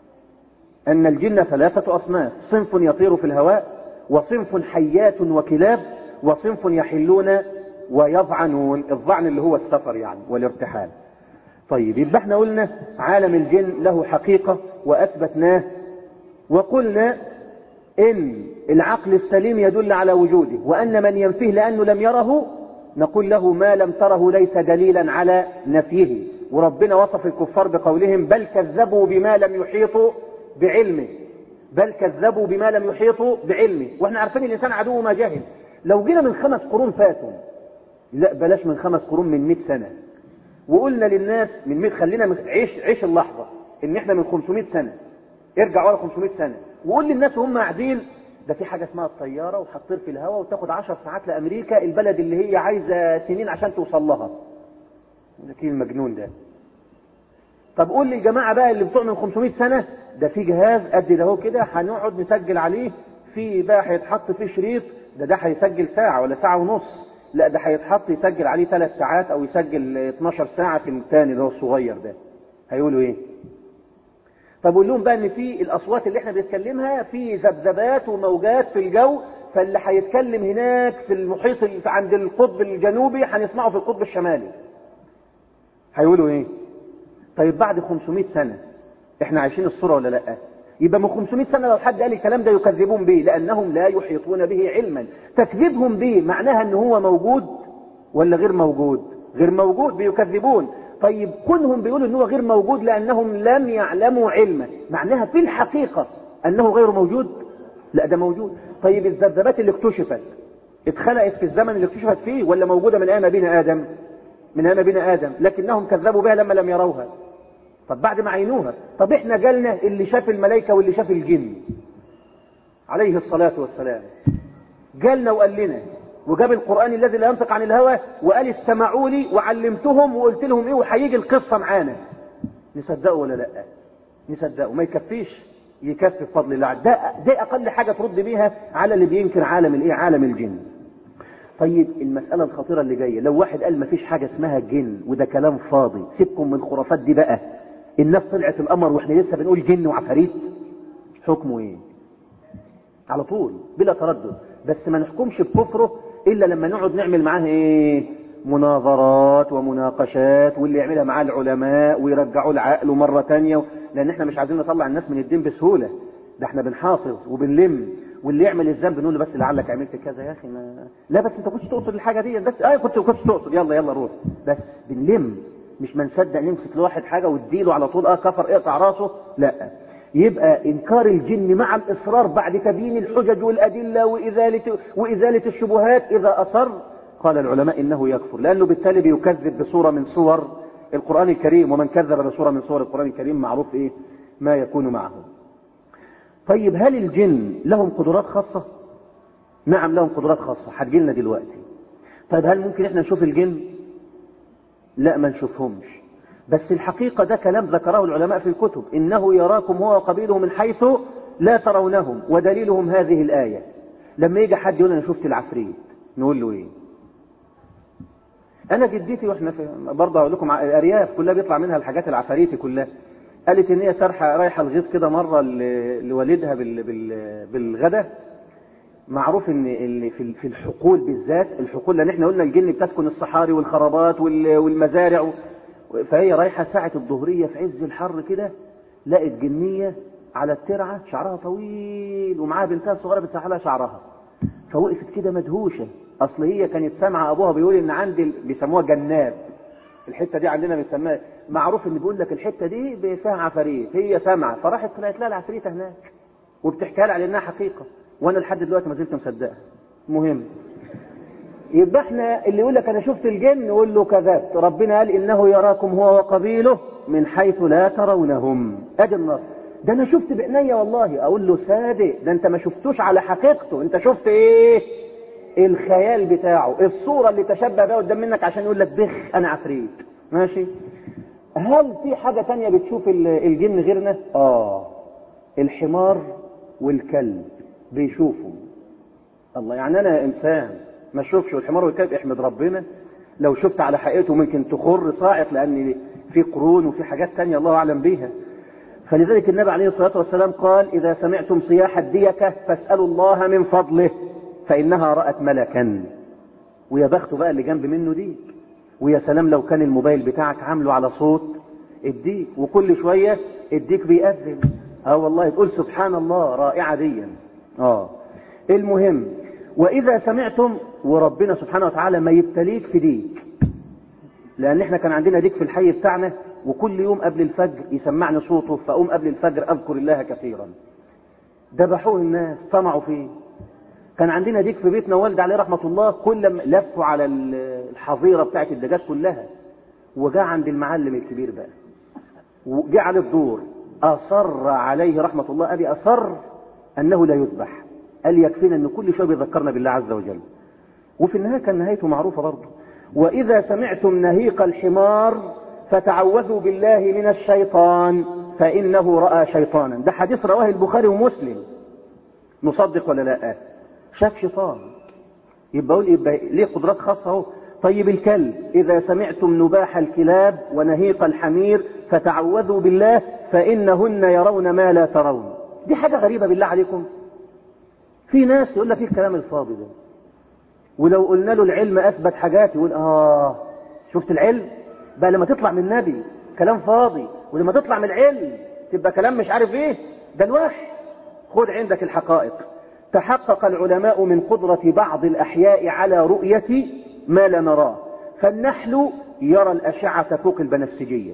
أن الجن ثلاثة أصناف صنف يطير في الهواء وصنف حيات وكلاب وصنف يحلون ويضعنون الضعن اللي هو السفر يعني والارتحال طيب يبقى احنا قلنا عالم الجن له حقيقة وأثبتناه وقلنا إن العقل السليم يدل على وجوده وأن من ينفيه لأنه لم يره نقول له ما لم تره ليس دليلا على نفيه وربنا وصف الكفار بقولهم بل كذبوا بما لم يحيطوا بعلمه بل كذبوا بما لم يحيطوا بعلمه واحنا عارفين الإنسان عدو ما جهل لو جينا من خمس قرون فاتوا لا بلاش من خمس قرون من 100 سنة وقلنا للناس من 100 خلينا من عيش عيش اللحظة ان احنا من 500 سنة ارجع ورا 500 سنة وقول للناس وهم قاعدين ده في حاجة اسمها الطيارة وهتطير في الهواء وتاخد 10 ساعات لأمريكا البلد اللي هي عايزة سنين عشان توصل لها ده المجنون ده طب قول للجماعة بقى اللي بتوع من 500 سنة ده في جهاز قد ده هو كده هنقعد نسجل عليه في بقى هيتحط فيه شريط ده ده هيسجل ساعة ولا ساعة ونص لا ده هيتحط يسجل عليه ثلاث ساعات او يسجل 12 ساعة في الثاني اللي هو الصغير ده هيقولوا ايه طب قول لهم بقى ان في الاصوات اللي احنا بنتكلمها في ذبذبات وموجات في الجو فاللي هيتكلم هناك في المحيط اللي عند القطب الجنوبي هنسمعه في القطب الشمالي هيقولوا ايه طيب بعد 500 سنة احنا عايشين الصورة ولا لا يبقى من 500 سنة لو حد قال الكلام ده يكذبون به لأنهم لا يحيطون به علما تكذيبهم به معناها أنه هو موجود ولا غير موجود غير موجود بيكذبون طيب كونهم بيقولوا أنه غير موجود لأنهم لم يعلموا علما معناها في الحقيقة أنه غير موجود لا ده موجود طيب الذبذبات اللي اكتشفت اتخلقت في الزمن اللي اكتشفت فيه ولا موجودة من أيام أبينا آدم من أيام أبينا آدم لكنهم كذبوا بها لما لم يروها طب بعد ما عينوها طب احنا جالنا اللي شاف الملائكة واللي شاف الجن عليه الصلاة والسلام جالنا وقال لنا وجاب القرآن الذي لا ينطق عن الهوى وقال استمعوا لي وعلمتهم وقلت لهم ايه وهيجي القصة معانا نصدقه ولا لا نصدقه ما يكفيش يكفي بفضل الله ده, ده اقل حاجة ترد بيها على اللي بينكر عالم الايه عالم الجن طيب المسألة الخطيرة اللي جاية لو واحد قال ما فيش حاجة اسمها جن وده كلام فاضي سيبكم من الخرافات دي بقى الناس طلعت القمر واحنا لسه بنقول جن وعفاريت حكمه ايه على طول بلا تردد بس ما نحكمش بكفره الا لما نقعد نعمل معاه ايه مناظرات ومناقشات واللي يعملها معاه العلماء ويرجعوا العقل مرة تانية لان احنا مش عايزين نطلع الناس من الدين بسهولة ده احنا بنحافظ وبنلم واللي يعمل الذنب نقول له بس لعلك عملت كذا يا اخي ما لا بس انت كنتش تقصد الحاجه دي بس اه كنت كنتش تقصد يلا يلا روح بس بنلم مش ما نصدق نمسك لواحد حاجه واديله على طول اه كفر اقطع راسه لا يبقى انكار الجن مع الاصرار بعد تبيين الحجج والادله وازاله وازاله الشبهات اذا اصر قال العلماء انه يكفر لانه بالتالي بيكذب بصوره من صور القران الكريم ومن كذب بصوره من صور القران الكريم معروف ايه ما يكون معه طيب هل الجن لهم قدرات خاصة نعم لهم قدرات خاصة هتجيلنا دلوقتي طيب هل ممكن احنا نشوف الجن لا ما نشوفهمش بس الحقيقة ده كلام ذكره العلماء في الكتب إنه يراكم هو وقبيله من حيث لا ترونهم ودليلهم هذه الآية لما يجي حد يقول أنا شفت العفريت نقول له إيه أنا جدتي وإحنا في برضه أقول لكم الأرياف كلها بيطلع منها الحاجات العفاريتي كلها قالت ان هي سارحه رايحه الغيط كده مره لوالدها بال بال بالغدا معروف ان اللي في في الحقول بالذات الحقول لان احنا قلنا الجن بتسكن الصحاري والخرابات والمزارع فهي رايحه ساعه الظهريه في عز الحر كده لقت جنيه على الترعه شعرها طويل ومعاها بنتها الصغيره بتسرح لها شعرها فوقفت كده مدهوشه اصل هي كانت سامعه ابوها بيقول ان عندي بيسموها جناب الحته دي عندنا بنسميها معروف ان بيقول لك الحته دي فيها عفاريت هي سامعه فراحت طلعت لها العفريته هناك وبتحكي لها على انها حقيقه وانا لحد دلوقتي ما زلت مصدقها مهم يبقى احنا اللي يقول لك انا شفت الجن نقول له كذبت ربنا قال انه يراكم هو وقبيله من حيث لا ترونهم ادي النص ده انا شفت بعينيا والله اقول له صادق ده انت ما شفتوش على حقيقته انت شفت ايه الخيال بتاعه الصورة اللي تشبه بها قدام منك عشان يقول لك بخ انا عفريت ماشي هل في حاجة تانية بتشوف الجن غيرنا اه الحمار والكلب بيشوفوا الله يعني انا انسان ما اشوفش الحمار والكلب احمد ربنا لو شفت على حقيقته ممكن تخر صاعق لان في قرون وفي حاجات تانية الله اعلم بيها فلذلك النبي عليه الصلاة والسلام قال اذا سمعتم صياح الديكة فاسألوا الله من فضله فإنها رأت ملكا ويا بخته بقى اللي جنب منه ديك ويا سلام لو كان الموبايل بتاعك عامله على صوت الديك وكل شوية الديك بيأذن اه والله تقول سبحان الله رائعة ديا اه المهم وإذا سمعتم وربنا سبحانه وتعالى ما يبتليك في ديك لأن احنا كان عندنا ديك في الحي بتاعنا وكل يوم قبل الفجر يسمعني صوته فأقوم قبل الفجر أذكر الله كثيرا ذبحوه الناس طمعوا فيه كان عندنا ديك في بيتنا والد عليه رحمة الله كل ما لفوا على الحظيرة بتاعت الدجاج كلها وجاء عند المعلم الكبير بقى وجاء على الدور أصر عليه رحمة الله أبي أصر أنه لا يذبح قال يكفينا أن كل شيء بيذكرنا بالله عز وجل وفي النهاية كان نهايته معروفة برضه وإذا سمعتم نهيق الحمار فتعوذوا بالله من الشيطان فإنه رأى شيطانا ده حديث رواه البخاري ومسلم نصدق ولا لا شاف شيطان يبقى اقول يبقى ليه قدرات خاصة اهو طيب الكلب إذا سمعتم نباح الكلاب ونهيق الحمير فتعوذوا بالله فإنهن يرون ما لا ترون دي حاجة غريبة بالله عليكم في ناس يقول لك ايه الكلام الفاضي ده ولو قلنا له العلم أثبت حاجات يقول آه شفت العلم بقى لما تطلع من النبي كلام فاضي ولما تطلع من العلم تبقى كلام مش عارف ايه ده الوحي خد عندك الحقائق تحقق العلماء من قدرة بعض الأحياء على رؤية ما لا نراه فالنحل يرى الأشعة فوق البنفسجية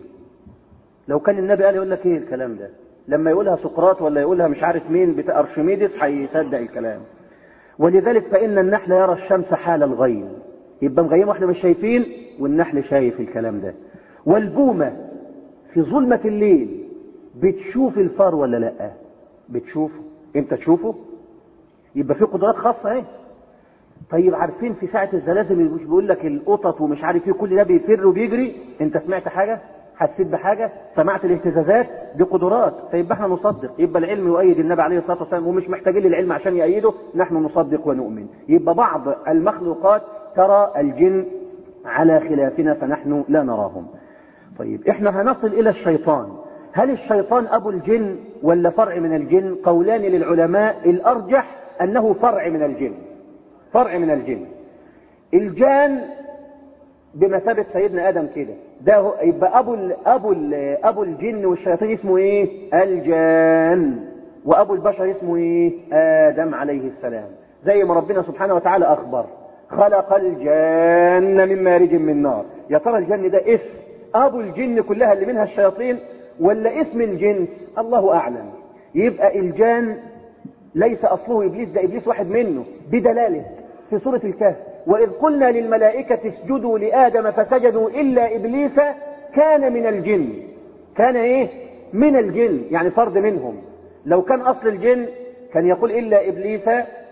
لو كان النبي قال يقول لك ايه الكلام ده لما يقولها سقراط ولا يقولها مش عارف مين بتاع ارشميدس هيصدق الكلام ولذلك فإن النحل يرى الشمس حال الغيم يبقى مغيم واحنا مش شايفين والنحل شايف الكلام ده والبومة في ظلمة الليل بتشوف الفار ولا لا بتشوفه انت تشوفه يبقى في قدرات خاصة اهي طيب عارفين في ساعة الزلازل مش بيقول لك القطط ومش عارف ايه كل ده بيفر وبيجري انت سمعت حاجة حسيت بحاجة سمعت الاهتزازات دي قدرات فيبقى احنا نصدق يبقى العلم يؤيد النبي عليه الصلاة والسلام ومش محتاجين للعلم عشان يأيده نحن نصدق ونؤمن يبقى بعض المخلوقات ترى الجن على خلافنا فنحن لا نراهم طيب احنا هنصل الى الشيطان هل الشيطان ابو الجن ولا فرع من الجن قولان للعلماء الارجح انه فرع من الجن فرع من الجن الجان بمثابة سيدنا آدم كده ده هو يبقى أبو ال أبو ال أبو الجن والشياطين اسمه إيه؟ الجان وأبو البشر اسمه إيه؟ آدم عليه السلام زي ما ربنا سبحانه وتعالى أخبر خلق الجان من مارج من نار يا ترى الجن ده اسم أبو الجن كلها اللي منها الشياطين ولا اسم الجنس الله أعلم يبقى الجان ليس أصله إبليس ده إبليس واحد منه بدلالة في سورة الكهف وإذ قلنا للملائكة اسجدوا لآدم فسجدوا إلا إبليس كان من الجن كان إيه من الجن يعني فرد منهم لو كان أصل الجن كان يقول إلا إبليس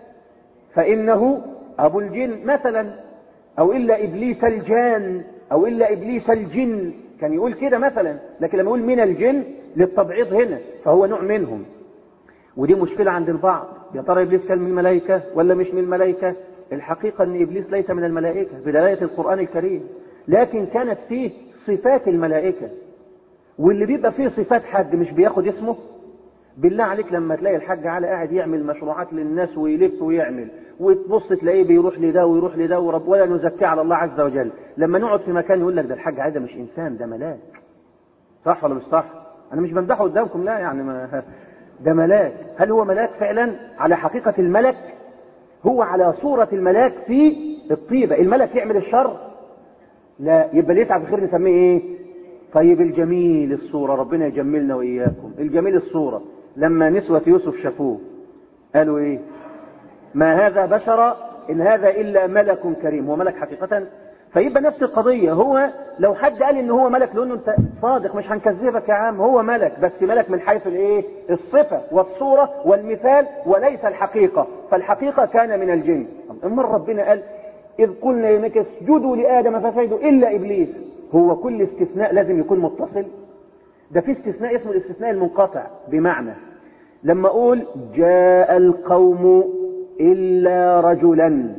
فإنه أبو الجن مثلا أو إلا إبليس الجان أو إلا إبليس الجن كان يقول كده مثلا لكن لما يقول من الجن للتبعيض هنا فهو نوع منهم ودي مشكلة عند البعض يا ترى إبليس كان من الملائكة ولا مش من الملائكة الحقيقة أن إبليس ليس من الملائكة بدلاية القرآن الكريم لكن كانت فيه صفات الملائكة واللي بيبقى فيه صفات حد مش بياخد اسمه بالله عليك لما تلاقي الحاج على قاعد يعمل مشروعات للناس ويلف ويعمل وتبص تلاقيه بيروح لده ويروح لده ورب ولا نزكي على الله عز وجل لما نقعد في مكان يقول لك ده الحاج علي ده مش انسان ده ملاك صح ولا مش صح انا مش بمدحه قدامكم لا يعني ما ده ملاك هل هو ملاك فعلا على حقيقة الملك هو على صورة الملاك في الطيبة الملك يعمل الشر لا يبقى اللي يسعى في الخير نسميه ايه طيب الجميل الصورة ربنا يجملنا وإياكم الجميل الصورة لما نسوة يوسف شافوه قالوا ايه ما هذا بشر إن هذا إلا ملك كريم هو ملك حقيقة فيبقى نفس القضية هو لو حد قال ان هو ملك لانه انت صادق مش هنكذبك يا عم هو ملك بس ملك من حيث الايه الصفة والصورة والمثال وليس الحقيقة فالحقيقة كان من الجن اما ربنا قال اذ قلنا لانك اسجدوا لادم فسجدوا الا ابليس هو كل استثناء لازم يكون متصل ده في استثناء اسمه الاستثناء المنقطع بمعنى لما اقول جاء القوم الا رجلا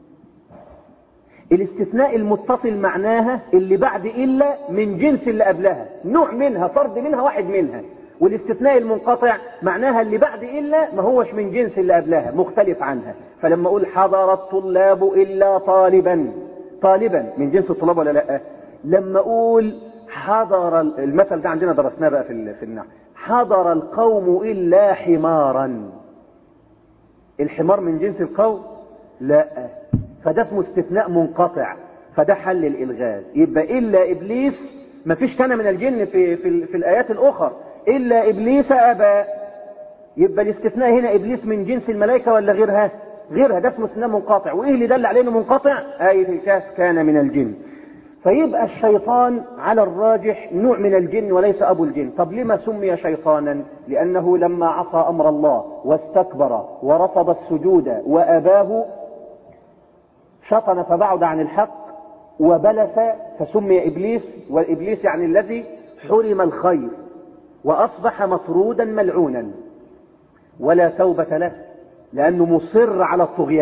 الاستثناء المتصل معناها اللي بعد إلا من جنس اللي قبلها نوع منها فرد منها واحد منها والاستثناء المنقطع معناها اللي بعد إلا ما هوش من جنس اللي قبلها مختلف عنها فلما أقول حضر الطلاب إلا طالبا طالبا من جنس الطلاب ولا لا لما أقول حضر المثل ده عندنا درسناه بقى في في النحو حضر القوم إلا حمارا الحمار من جنس القوم لا فده اسمه استثناء منقطع فده حل الالغاز يبقى الا ابليس ما فيش كان من الجن في في, في الايات الاخرى الا ابليس ابى يبقى الاستثناء هنا ابليس من جنس الملائكه ولا غيرها غيرها ده اسمه استثناء منقطع وايه اللي دل عليه انه منقطع ايه الكهف كان من الجن فيبقى الشيطان على الراجح نوع من الجن وليس ابو الجن طب لما سمي شيطانا لانه لما عصى امر الله واستكبر ورفض السجود واباه شطن فبعد عن الحق وبلس فسمي إبليس والإبليس يعني الذي حرم الخير وأصبح مطرودا ملعونا ولا توبة له لأنه مصر على الطغيان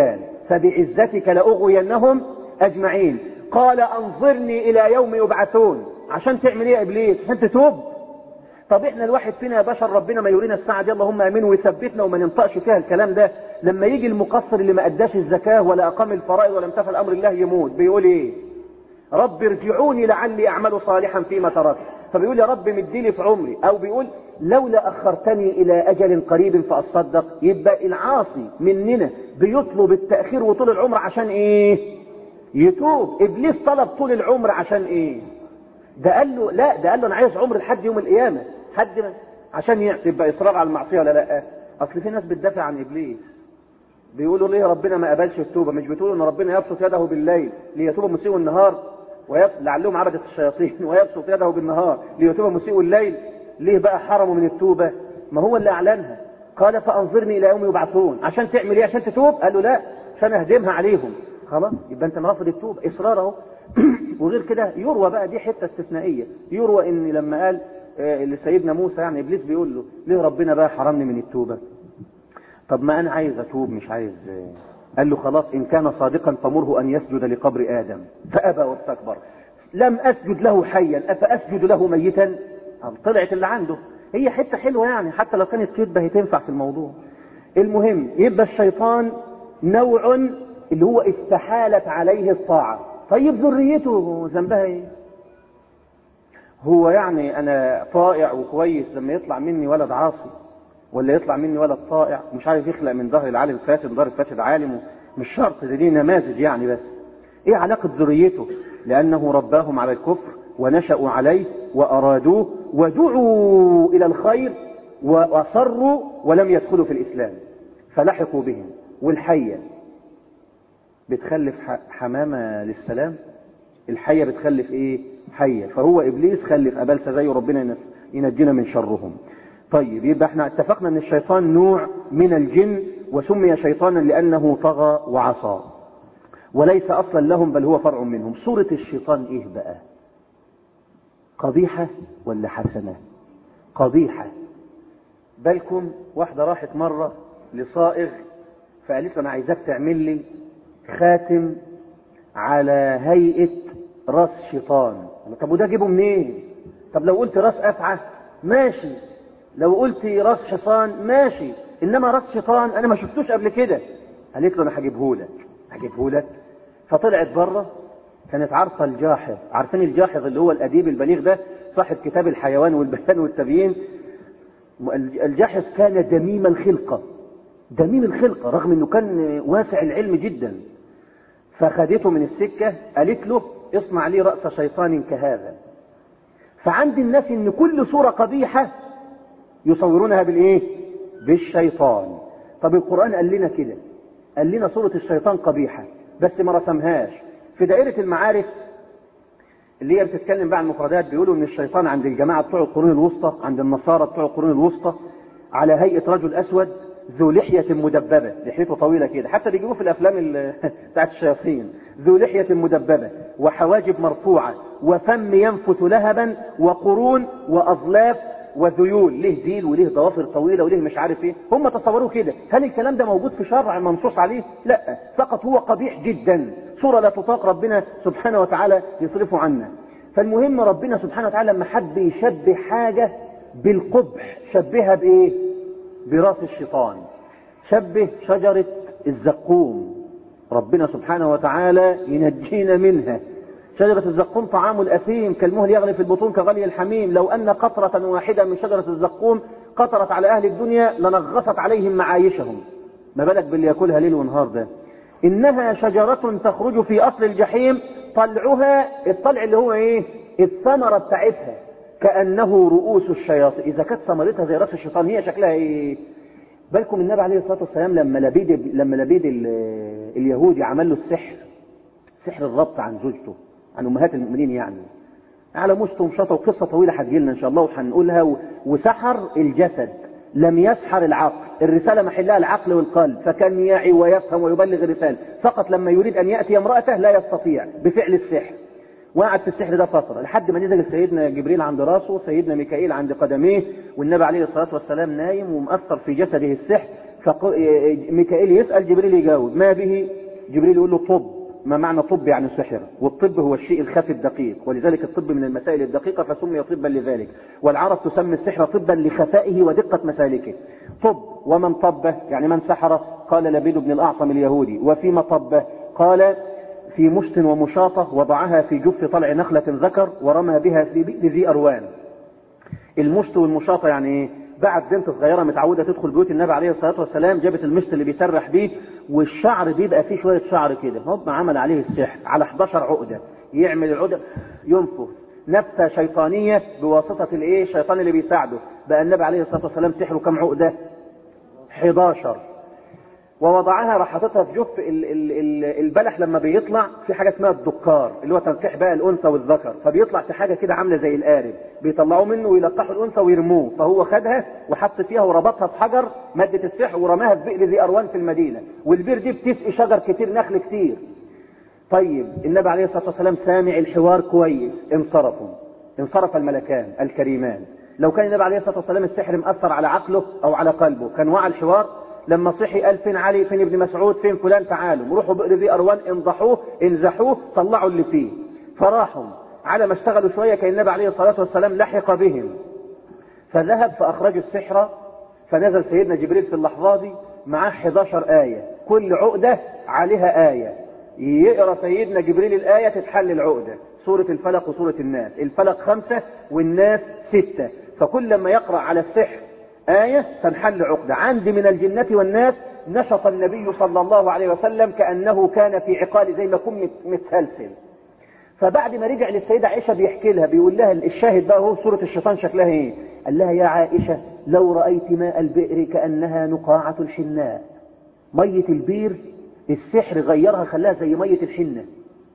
فبعزتك لأغوينهم أجمعين قال أنظرني إلى يوم يبعثون عشان تعمل إيه يا إبليس عشان تتوب طب احنا الواحد فينا يا بشر ربنا ما يورينا الساعة دي اللهم امين ويثبتنا وما ننطقش فيها الكلام ده لما يجي المقصر اللي ما اداش الزكاة ولا اقام الفرائض ولا امتثل امر الله يموت بيقول ايه رب ارجعوني لعلي اعمل صالحا فيما تركت فبيقول يا رب مديني في عمري او بيقول لولا اخرتني الى اجل قريب فاصدق يبقى العاصي مننا بيطلب التاخير وطول العمر عشان ايه يتوب ابليس طلب طول العمر عشان ايه ده قال له لا ده قال له انا عايز عمر لحد يوم القيامه حد ما عشان يعصي يبقى اصرار على المعصيه ولا لا اصل في ناس بتدافع عن ابليس بيقولوا ليه ربنا ما قبلش التوبه مش بتقولوا ان ربنا يبسط يده بالليل ليتوب مسيء النهار ويب... لعلهم عبدة الشياطين ويبسط يده بالنهار ليتوب مسيء الليل ليه بقى حرموا من التوبه ما هو اللي اعلنها قال فانظرني الى يوم يبعثون عشان تعمل ايه عشان تتوب قال له لا عشان اهدمها عليهم خلاص يبقى انت مرافض التوبه اصرار اهو وغير كده يروى بقى دي حته استثنائيه يروى ان لما قال آه، لسيدنا موسى يعني ابليس بيقول له ليه ربنا بقى حرمني من التوبه طب ما انا عايز اتوب مش عايز آه. قال له خلاص ان كان صادقا فمره ان يسجد لقبر ادم فابى واستكبر لم اسجد له حيا افاسجد له ميتا طب طلعت اللي عنده هي حته حلوه يعني حتى لو كانت كذبه هي تنفع في الموضوع المهم يبقى الشيطان نوع اللي هو استحالت عليه الطاعه طيب ذريته ذنبها ايه هو يعني انا طائع وكويس لما يطلع مني ولد عاصي ولا يطلع مني ولد طائع مش عارف يخلق من ظهر العالم فاسد ظهر الفاسد عالم مش شرط دي, دي نماذج يعني بس ايه علاقة ذريته لانه رباهم على الكفر ونشأوا عليه وارادوه ودعوا الى الخير واصروا ولم يدخلوا في الاسلام فلحقوا بهم والحية بتخلف ح- حمامة للسلام الحية بتخلف ايه حية فهو ابليس خلف ابلسة زي ربنا ينس- ينجينا من شرهم طيب يبقى احنا اتفقنا ان الشيطان نوع من الجن وسمي شيطانا لانه طغى وعصى وليس اصلا لهم بل هو فرع منهم صورة الشيطان ايه بقى قبيحة ولا حسنة قبيحة بالكم واحدة راحت مرة لصائغ فقالت له انا عايزاك تعمل لي خاتم على هيئة راس شيطان طب وده اجيبه منين طب لو قلت راس افعى ماشي لو قلت راس حصان ماشي انما راس شيطان انا ما شفتوش قبل كده قالت له انا هجيبه لك هجيبه لك فطلعت بره كانت عارفه الجاحظ عارفين الجاحظ اللي هو الاديب البليغ ده صاحب كتاب الحيوان والبيان والتبيين الجاحظ كان دميم الخلقه دميم الخلقه رغم انه كان واسع العلم جدا فخدته من السكه قالت له اصنع لي راس شيطان كهذا فعند الناس ان كل صوره قبيحه يصورونها بالايه بالشيطان طب القرآن قال لنا كده قال لنا صورة الشيطان قبيحة بس ما رسمهاش في دائرة المعارف اللي هي بتتكلم بقى عن المفردات بيقولوا ان الشيطان عند الجماعة بتوع القرون الوسطى عند النصارى بتوع القرون الوسطى على هيئة رجل اسود ذو لحية مدببة لحيته طويلة كده حتى بيجيبوه في الافلام ال- بتاعت الشياطين ذو لحية مدببة وحواجب مرفوعة وفم ينفث لهبا وقرون واظلاف وذيول ليه ديل وليه ضوافر طويلة وليه مش عارف ايه هم تصوروه كده هل الكلام ده موجود في شرع منصوص عليه لا فقط هو قبيح جدا صورة لا تطاق ربنا سبحانه وتعالى يصرفه عنا فالمهم ربنا سبحانه وتعالى لما حب يشبه حاجة بالقبح شبهها بايه براس الشيطان شبه شجرة الزقوم ربنا سبحانه وتعالى ينجينا منها شجرة الزقوم طعام الأثيم كالمهل يغلي في البطون كغلي الحميم لو أن قطرة واحدة من شجرة الزقوم قطرت على أهل الدنيا لنغصت عليهم معايشهم ما بالك باللي ياكلها ليل ونهار ده إنها شجرة تخرج في أصل الجحيم طلعها الطلع اللي هو إيه الثمرة بتاعتها كأنه رؤوس الشياطين إذا كانت ثمرتها زي راس الشيطان هي شكلها إيه بالكم النبي عليه الصلاة والسلام لما لبيد لما لبيد ال- اليهودي عمل له السحر سحر الربط عن زوجته عن امهات المؤمنين يعني على مسته ومشطه وقصه طويله هتجيلنا ان شاء الله وهنقولها و- وسحر الجسد لم يسحر العقل الرسالة محلها العقل والقلب فكان يعي ويفهم ويبلغ الرسالة فقط لما يريد أن يأتي امرأته لا يستطيع بفعل السحر وقعد في السحر ده فترة لحد ما نزل سيدنا جبريل عند راسه سيدنا ميكائيل عند قدميه والنبي عليه الصلاة والسلام نايم ومأثر في جسده السحر فميكائيل يسأل جبريل يجاوب ما به جبريل يقول له طب ما معنى طب يعني سحر والطب هو الشيء الخفي الدقيق ولذلك الطب من المسائل الدقيقة فسمي طبا لذلك والعرب تسمي السحر طبا لخفائه ودقة مسالكه طب ومن طبه يعني من سحر قال لبيد بن الأعصم اليهودي وفيما طبه قال في مشط ومشاطة وضعها في جف طلع نخلة ذكر ورمى بها في بئر ذي أروان المشط والمشاطة يعني ايه بعد بنت صغيرة متعودة تدخل بيوت النبي عليه الصلاة والسلام جابت المشط اللي بيسرح بيه والشعر بيبقى فيه شوية شعر كده هوب عمل عليه السحر على 11 عقدة يعمل العقدة ينفخ نفثة شيطانية بواسطة الايه الشيطان اللي بيساعده بقى النبي عليه الصلاة والسلام سحره كم عقدة 11 ووضعها راح حاططها في جف ال- ال- ال- البلح لما بيطلع في حاجه اسمها الدكار اللي هو تنقيح بقى الانثى والذكر فبيطلع في حاجه كده عامله زي القارب بيطلعوه منه ويلقحوا الانثى ويرموه فهو خدها وحط فيها وربطها في حجر ماده السحر ورماها في بئر ذي اروان في المدينه والبئر دي بتسقي شجر كتير نخل كتير طيب النبي عليه الصلاه والسلام سامع الحوار كويس انصرفوا انصرف الملكان الكريمان لو كان النبي عليه الصلاه والسلام السحر مأثر على عقله او على قلبه كان وعى الحوار لما صحي قال فين علي فين ابن مسعود فين فلان تعالوا روحوا بئر ذي اروان انضحوه انزحوه طلعوا اللي فيه فراحوا على ما اشتغلوا شويه كان النبي عليه الصلاه والسلام لحق بهم فذهب فاخرجوا السحر فنزل سيدنا جبريل في اللحظه دي معاه 11 ايه كل عقده عليها ايه يقرا سيدنا جبريل الايه تتحل العقده سوره الفلق وسوره الناس الفلق خمسه والناس سته فكل لما يقرا على السحر آية تنحل عقدة عندي من الجنة والناس نشط النبي صلى الله عليه وسلم كأنه كان في عقال زي ما يكون مت- متسلسل فبعد ما رجع للسيدة عائشة بيحكي لها بيقول لها الشاهد بقى هو سورة الشيطان شكلها ايه قال لها يا عائشة لو رأيت ماء البئر كأنها نقاعة الحناء مية البير السحر غيرها خلاها زي مية الحنة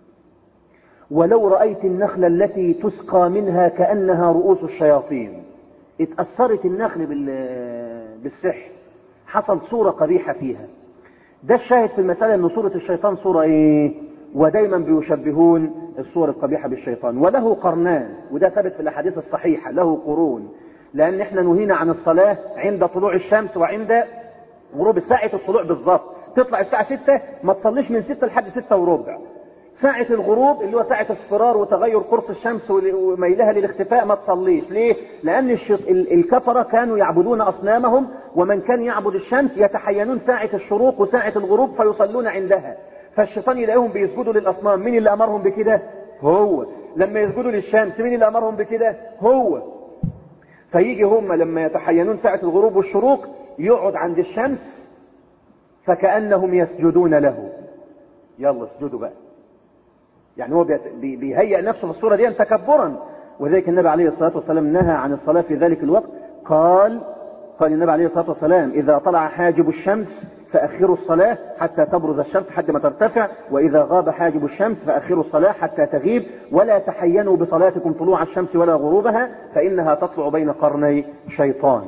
ولو رأيت النخلة التي تسقى منها كأنها رؤوس الشياطين اتأثرت النخل بال- بالسحر حصل صورة قبيحة فيها ده الشاهد في المسألة ان صورة الشيطان صورة ايه ودايما بيشبهون الصور القبيحة بالشيطان وله قرنان وده ثبت في الاحاديث الصحيحة له قرون لان احنا نهينا عن الصلاة عند طلوع الشمس وعند غروب ساعة الطلوع بالظبط تطلع الساعة 6 ما تصليش من 6 لحد 6 وربع ساعة الغروب اللي هو ساعة اصفرار وتغير قرص الشمس ول- وميلها للاختفاء ما تصليش ليه؟ لأن الشيط... ال- الكفرة كانوا يعبدون أصنامهم ومن كان يعبد الشمس يتحينون ساعة الشروق وساعة الغروب فيصلون عندها فالشيطان يلاقيهم بيسجدوا للأصنام مين اللي أمرهم بكده؟ هو لما يسجدوا للشمس مين اللي أمرهم بكده؟ هو فيجي هم لما يتحينون ساعة الغروب والشروق يقعد عند الشمس فكأنهم يسجدون له يلا اسجدوا بقى يعني هو بيت- بي- بيهيئ نفسه في الصورة دي تكبرا وذلك النبي عليه الصلاة والسلام نهى عن الصلاة في ذلك الوقت قال قال النبي عليه الصلاة والسلام إذا طلع حاجب الشمس فأخروا الصلاة حتى تبرز الشمس حتى ما ترتفع وإذا غاب حاجب الشمس فأخروا الصلاة حتى تغيب ولا تحينوا بصلاتكم طلوع الشمس ولا غروبها فإنها تطلع بين قرني شيطان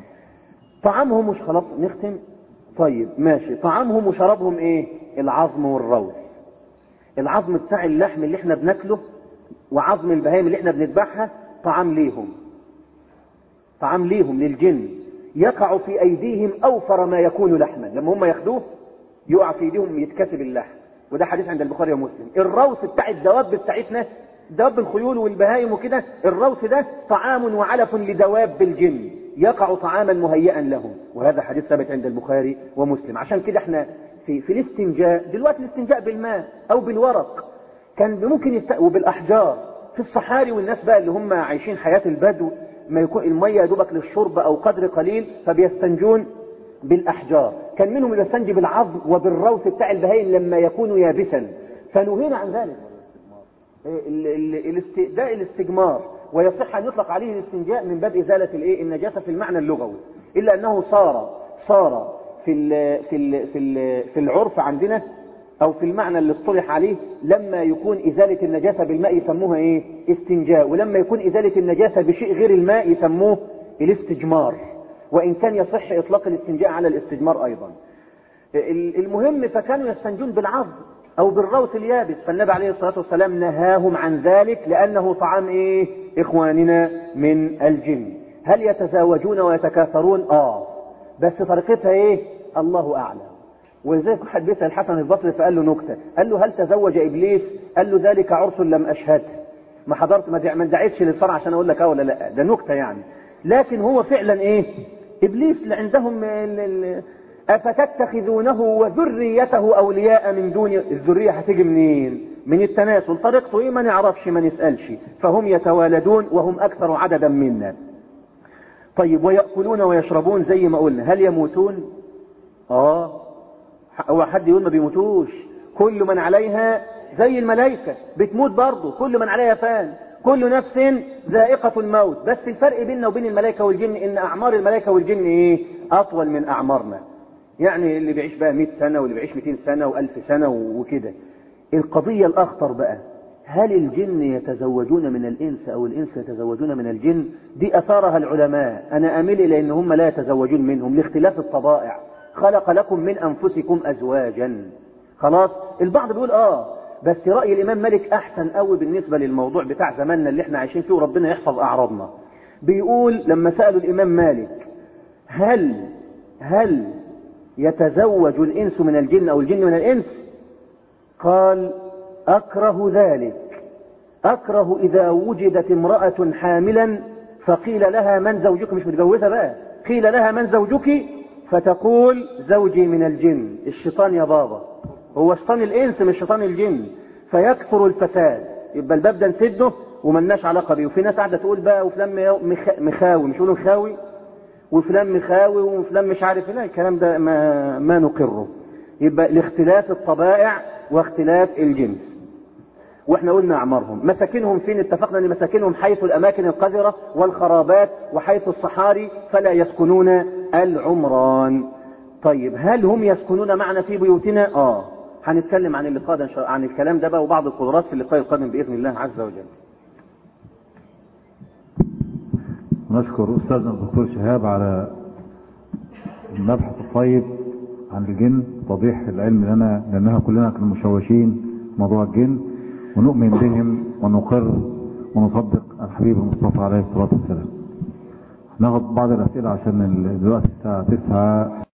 طعامهم مش خلاص نختم طيب ماشي طعامهم وشرابهم ايه العظم والروث العظم بتاع اللحم اللي احنا بناكله وعظم البهائم اللي احنا بنذبحها طعام ليهم طعام ليهم للجن يقع في ايديهم اوفر ما يكون لحما لما هم ياخدوه يقع في ايديهم يتكسب اللحم وده حديث عند البخاري ومسلم الروث بتاع الدواب بتاعتنا دواب الخيول والبهائم وكده الروث ده طعام وعلف لدواب الجن يقع طعاما مهيئا لهم وهذا حديث ثابت عند البخاري ومسلم عشان كده احنا في, في الاستنجاء دلوقتي الاستنجاء بالماء او بالورق كان ممكن يست... وبالاحجار في الصحاري والناس بقى اللي هم عايشين حياة البدو ما يكون المية يا دوبك للشرب او قدر قليل فبيستنجون بالاحجار كان منهم اللي يستنجي بالعظم وبالروث بتاع البهائم لما يكون يابسا فنهينا عن ذلك ال- ال- الاست- ده الاستجمار ويصح ان يطلق عليه الاستنجاء من باب ازاله الايه النجاسه في المعنى اللغوي الا انه صار صار في ال في ال في ال في العرف عندنا او في المعنى اللي اصطلح عليه لما يكون ازاله النجاسه بالماء يسموها ايه استنجاء ولما يكون ازاله النجاسه بشيء غير الماء يسموه الاستجمار وان كان يصح اطلاق الاستنجاء على الاستجمار ايضا المهم فكانوا يستنجون بالعظم او بالروث اليابس فالنبي عليه الصلاة والسلام نهاهم عن ذلك لانه طعام ايه اخواننا من الجن هل يتزاوجون ويتكاثرون اه بس طريقتها ايه الله اعلم ولذلك واحد بيسأل الحسن البصري فقال له نكتة قال له هل تزوج إبليس قال له ذلك عرس لم أشهد ما حضرت ما دع- ما دعيتش للفرع عشان أقول لك اه ولا لا ده نكتة يعني لكن هو فعلا إيه إبليس اللي عندهم ال- ال- أفتتخذونه وذريته أولياء من دون الذرية هتيجي منين من التناسل طريقته إيه ما نعرفش ما نسألش فهم يتوالدون وهم أكثر عددا منا طيب ويأكلون ويشربون زي ما قلنا هل يموتون اه هو حد يقول ما بيموتوش كل من عليها زي الملائكة بتموت برضه كل من عليها فان كل نفس ذائقة الموت بس الفرق بيننا وبين الملائكة والجن ان اعمار الملائكة والجن ايه اطول من اعمارنا يعني اللي بيعيش بقى 100 سنة واللي بيعيش 200 سنة و1000 سنة وكده القضية الاخطر بقى هل الجن يتزوجون من الانس او الانس يتزوجون من الجن دي اثارها العلماء انا اميل الى ان هم لا يتزوجون منهم لاختلاف الطبائع خلق لكم من انفسكم ازواجا خلاص البعض بيقول اه بس رأي الامام مالك احسن قوي بالنسبة للموضوع بتاع زماننا اللي احنا عايشين فيه وربنا يحفظ اعراضنا بيقول لما سألوا الامام مالك هل هل يتزوج الانس من الجن او الجن من الانس قال اكره ذلك اكره اذا وجدت امرأة حاملا فقيل لها من زوجك مش متجوزة بقى قيل لها من زوجك فتقول زوجي من الجن الشيطان يا بابا هو شيطان الانس مش شيطان الجن فيكثر الفساد يبقى الباب ده نسده وملناش علاقه بيه وفي ناس قاعده تقول بقى وفلان مخ- مخاوي مش يقولوا مخاوي وفلان مخاوي وفلان مش عارف لا الكلام ده ما ما نقره يبقى لاختلاف الطبائع واختلاف الجنس واحنا قلنا اعمارهم مساكنهم فين اتفقنا ان مساكنهم حيث الاماكن القذرة والخرابات وحيث الصحاري فلا يسكنون العمران طيب هل هم يسكنون معنا في بيوتنا اه هنتكلم عن اللقاء ده إن شاء- عن الكلام ده بقى وبعض القدرات في اللقاء القادم باذن الله عز وجل نشكر أستاذنا الدكتور شهاب على المبحث الطيب عن الجن توضيح العلم لنا لأننا كلنا كنا مشوشين موضوع الجن ونؤمن بهم ونقر ونصدق الحبيب المصطفى عليه الصلاة والسلام ناخد بعض الأسئلة عشان ال- دلوقتي الساعة 9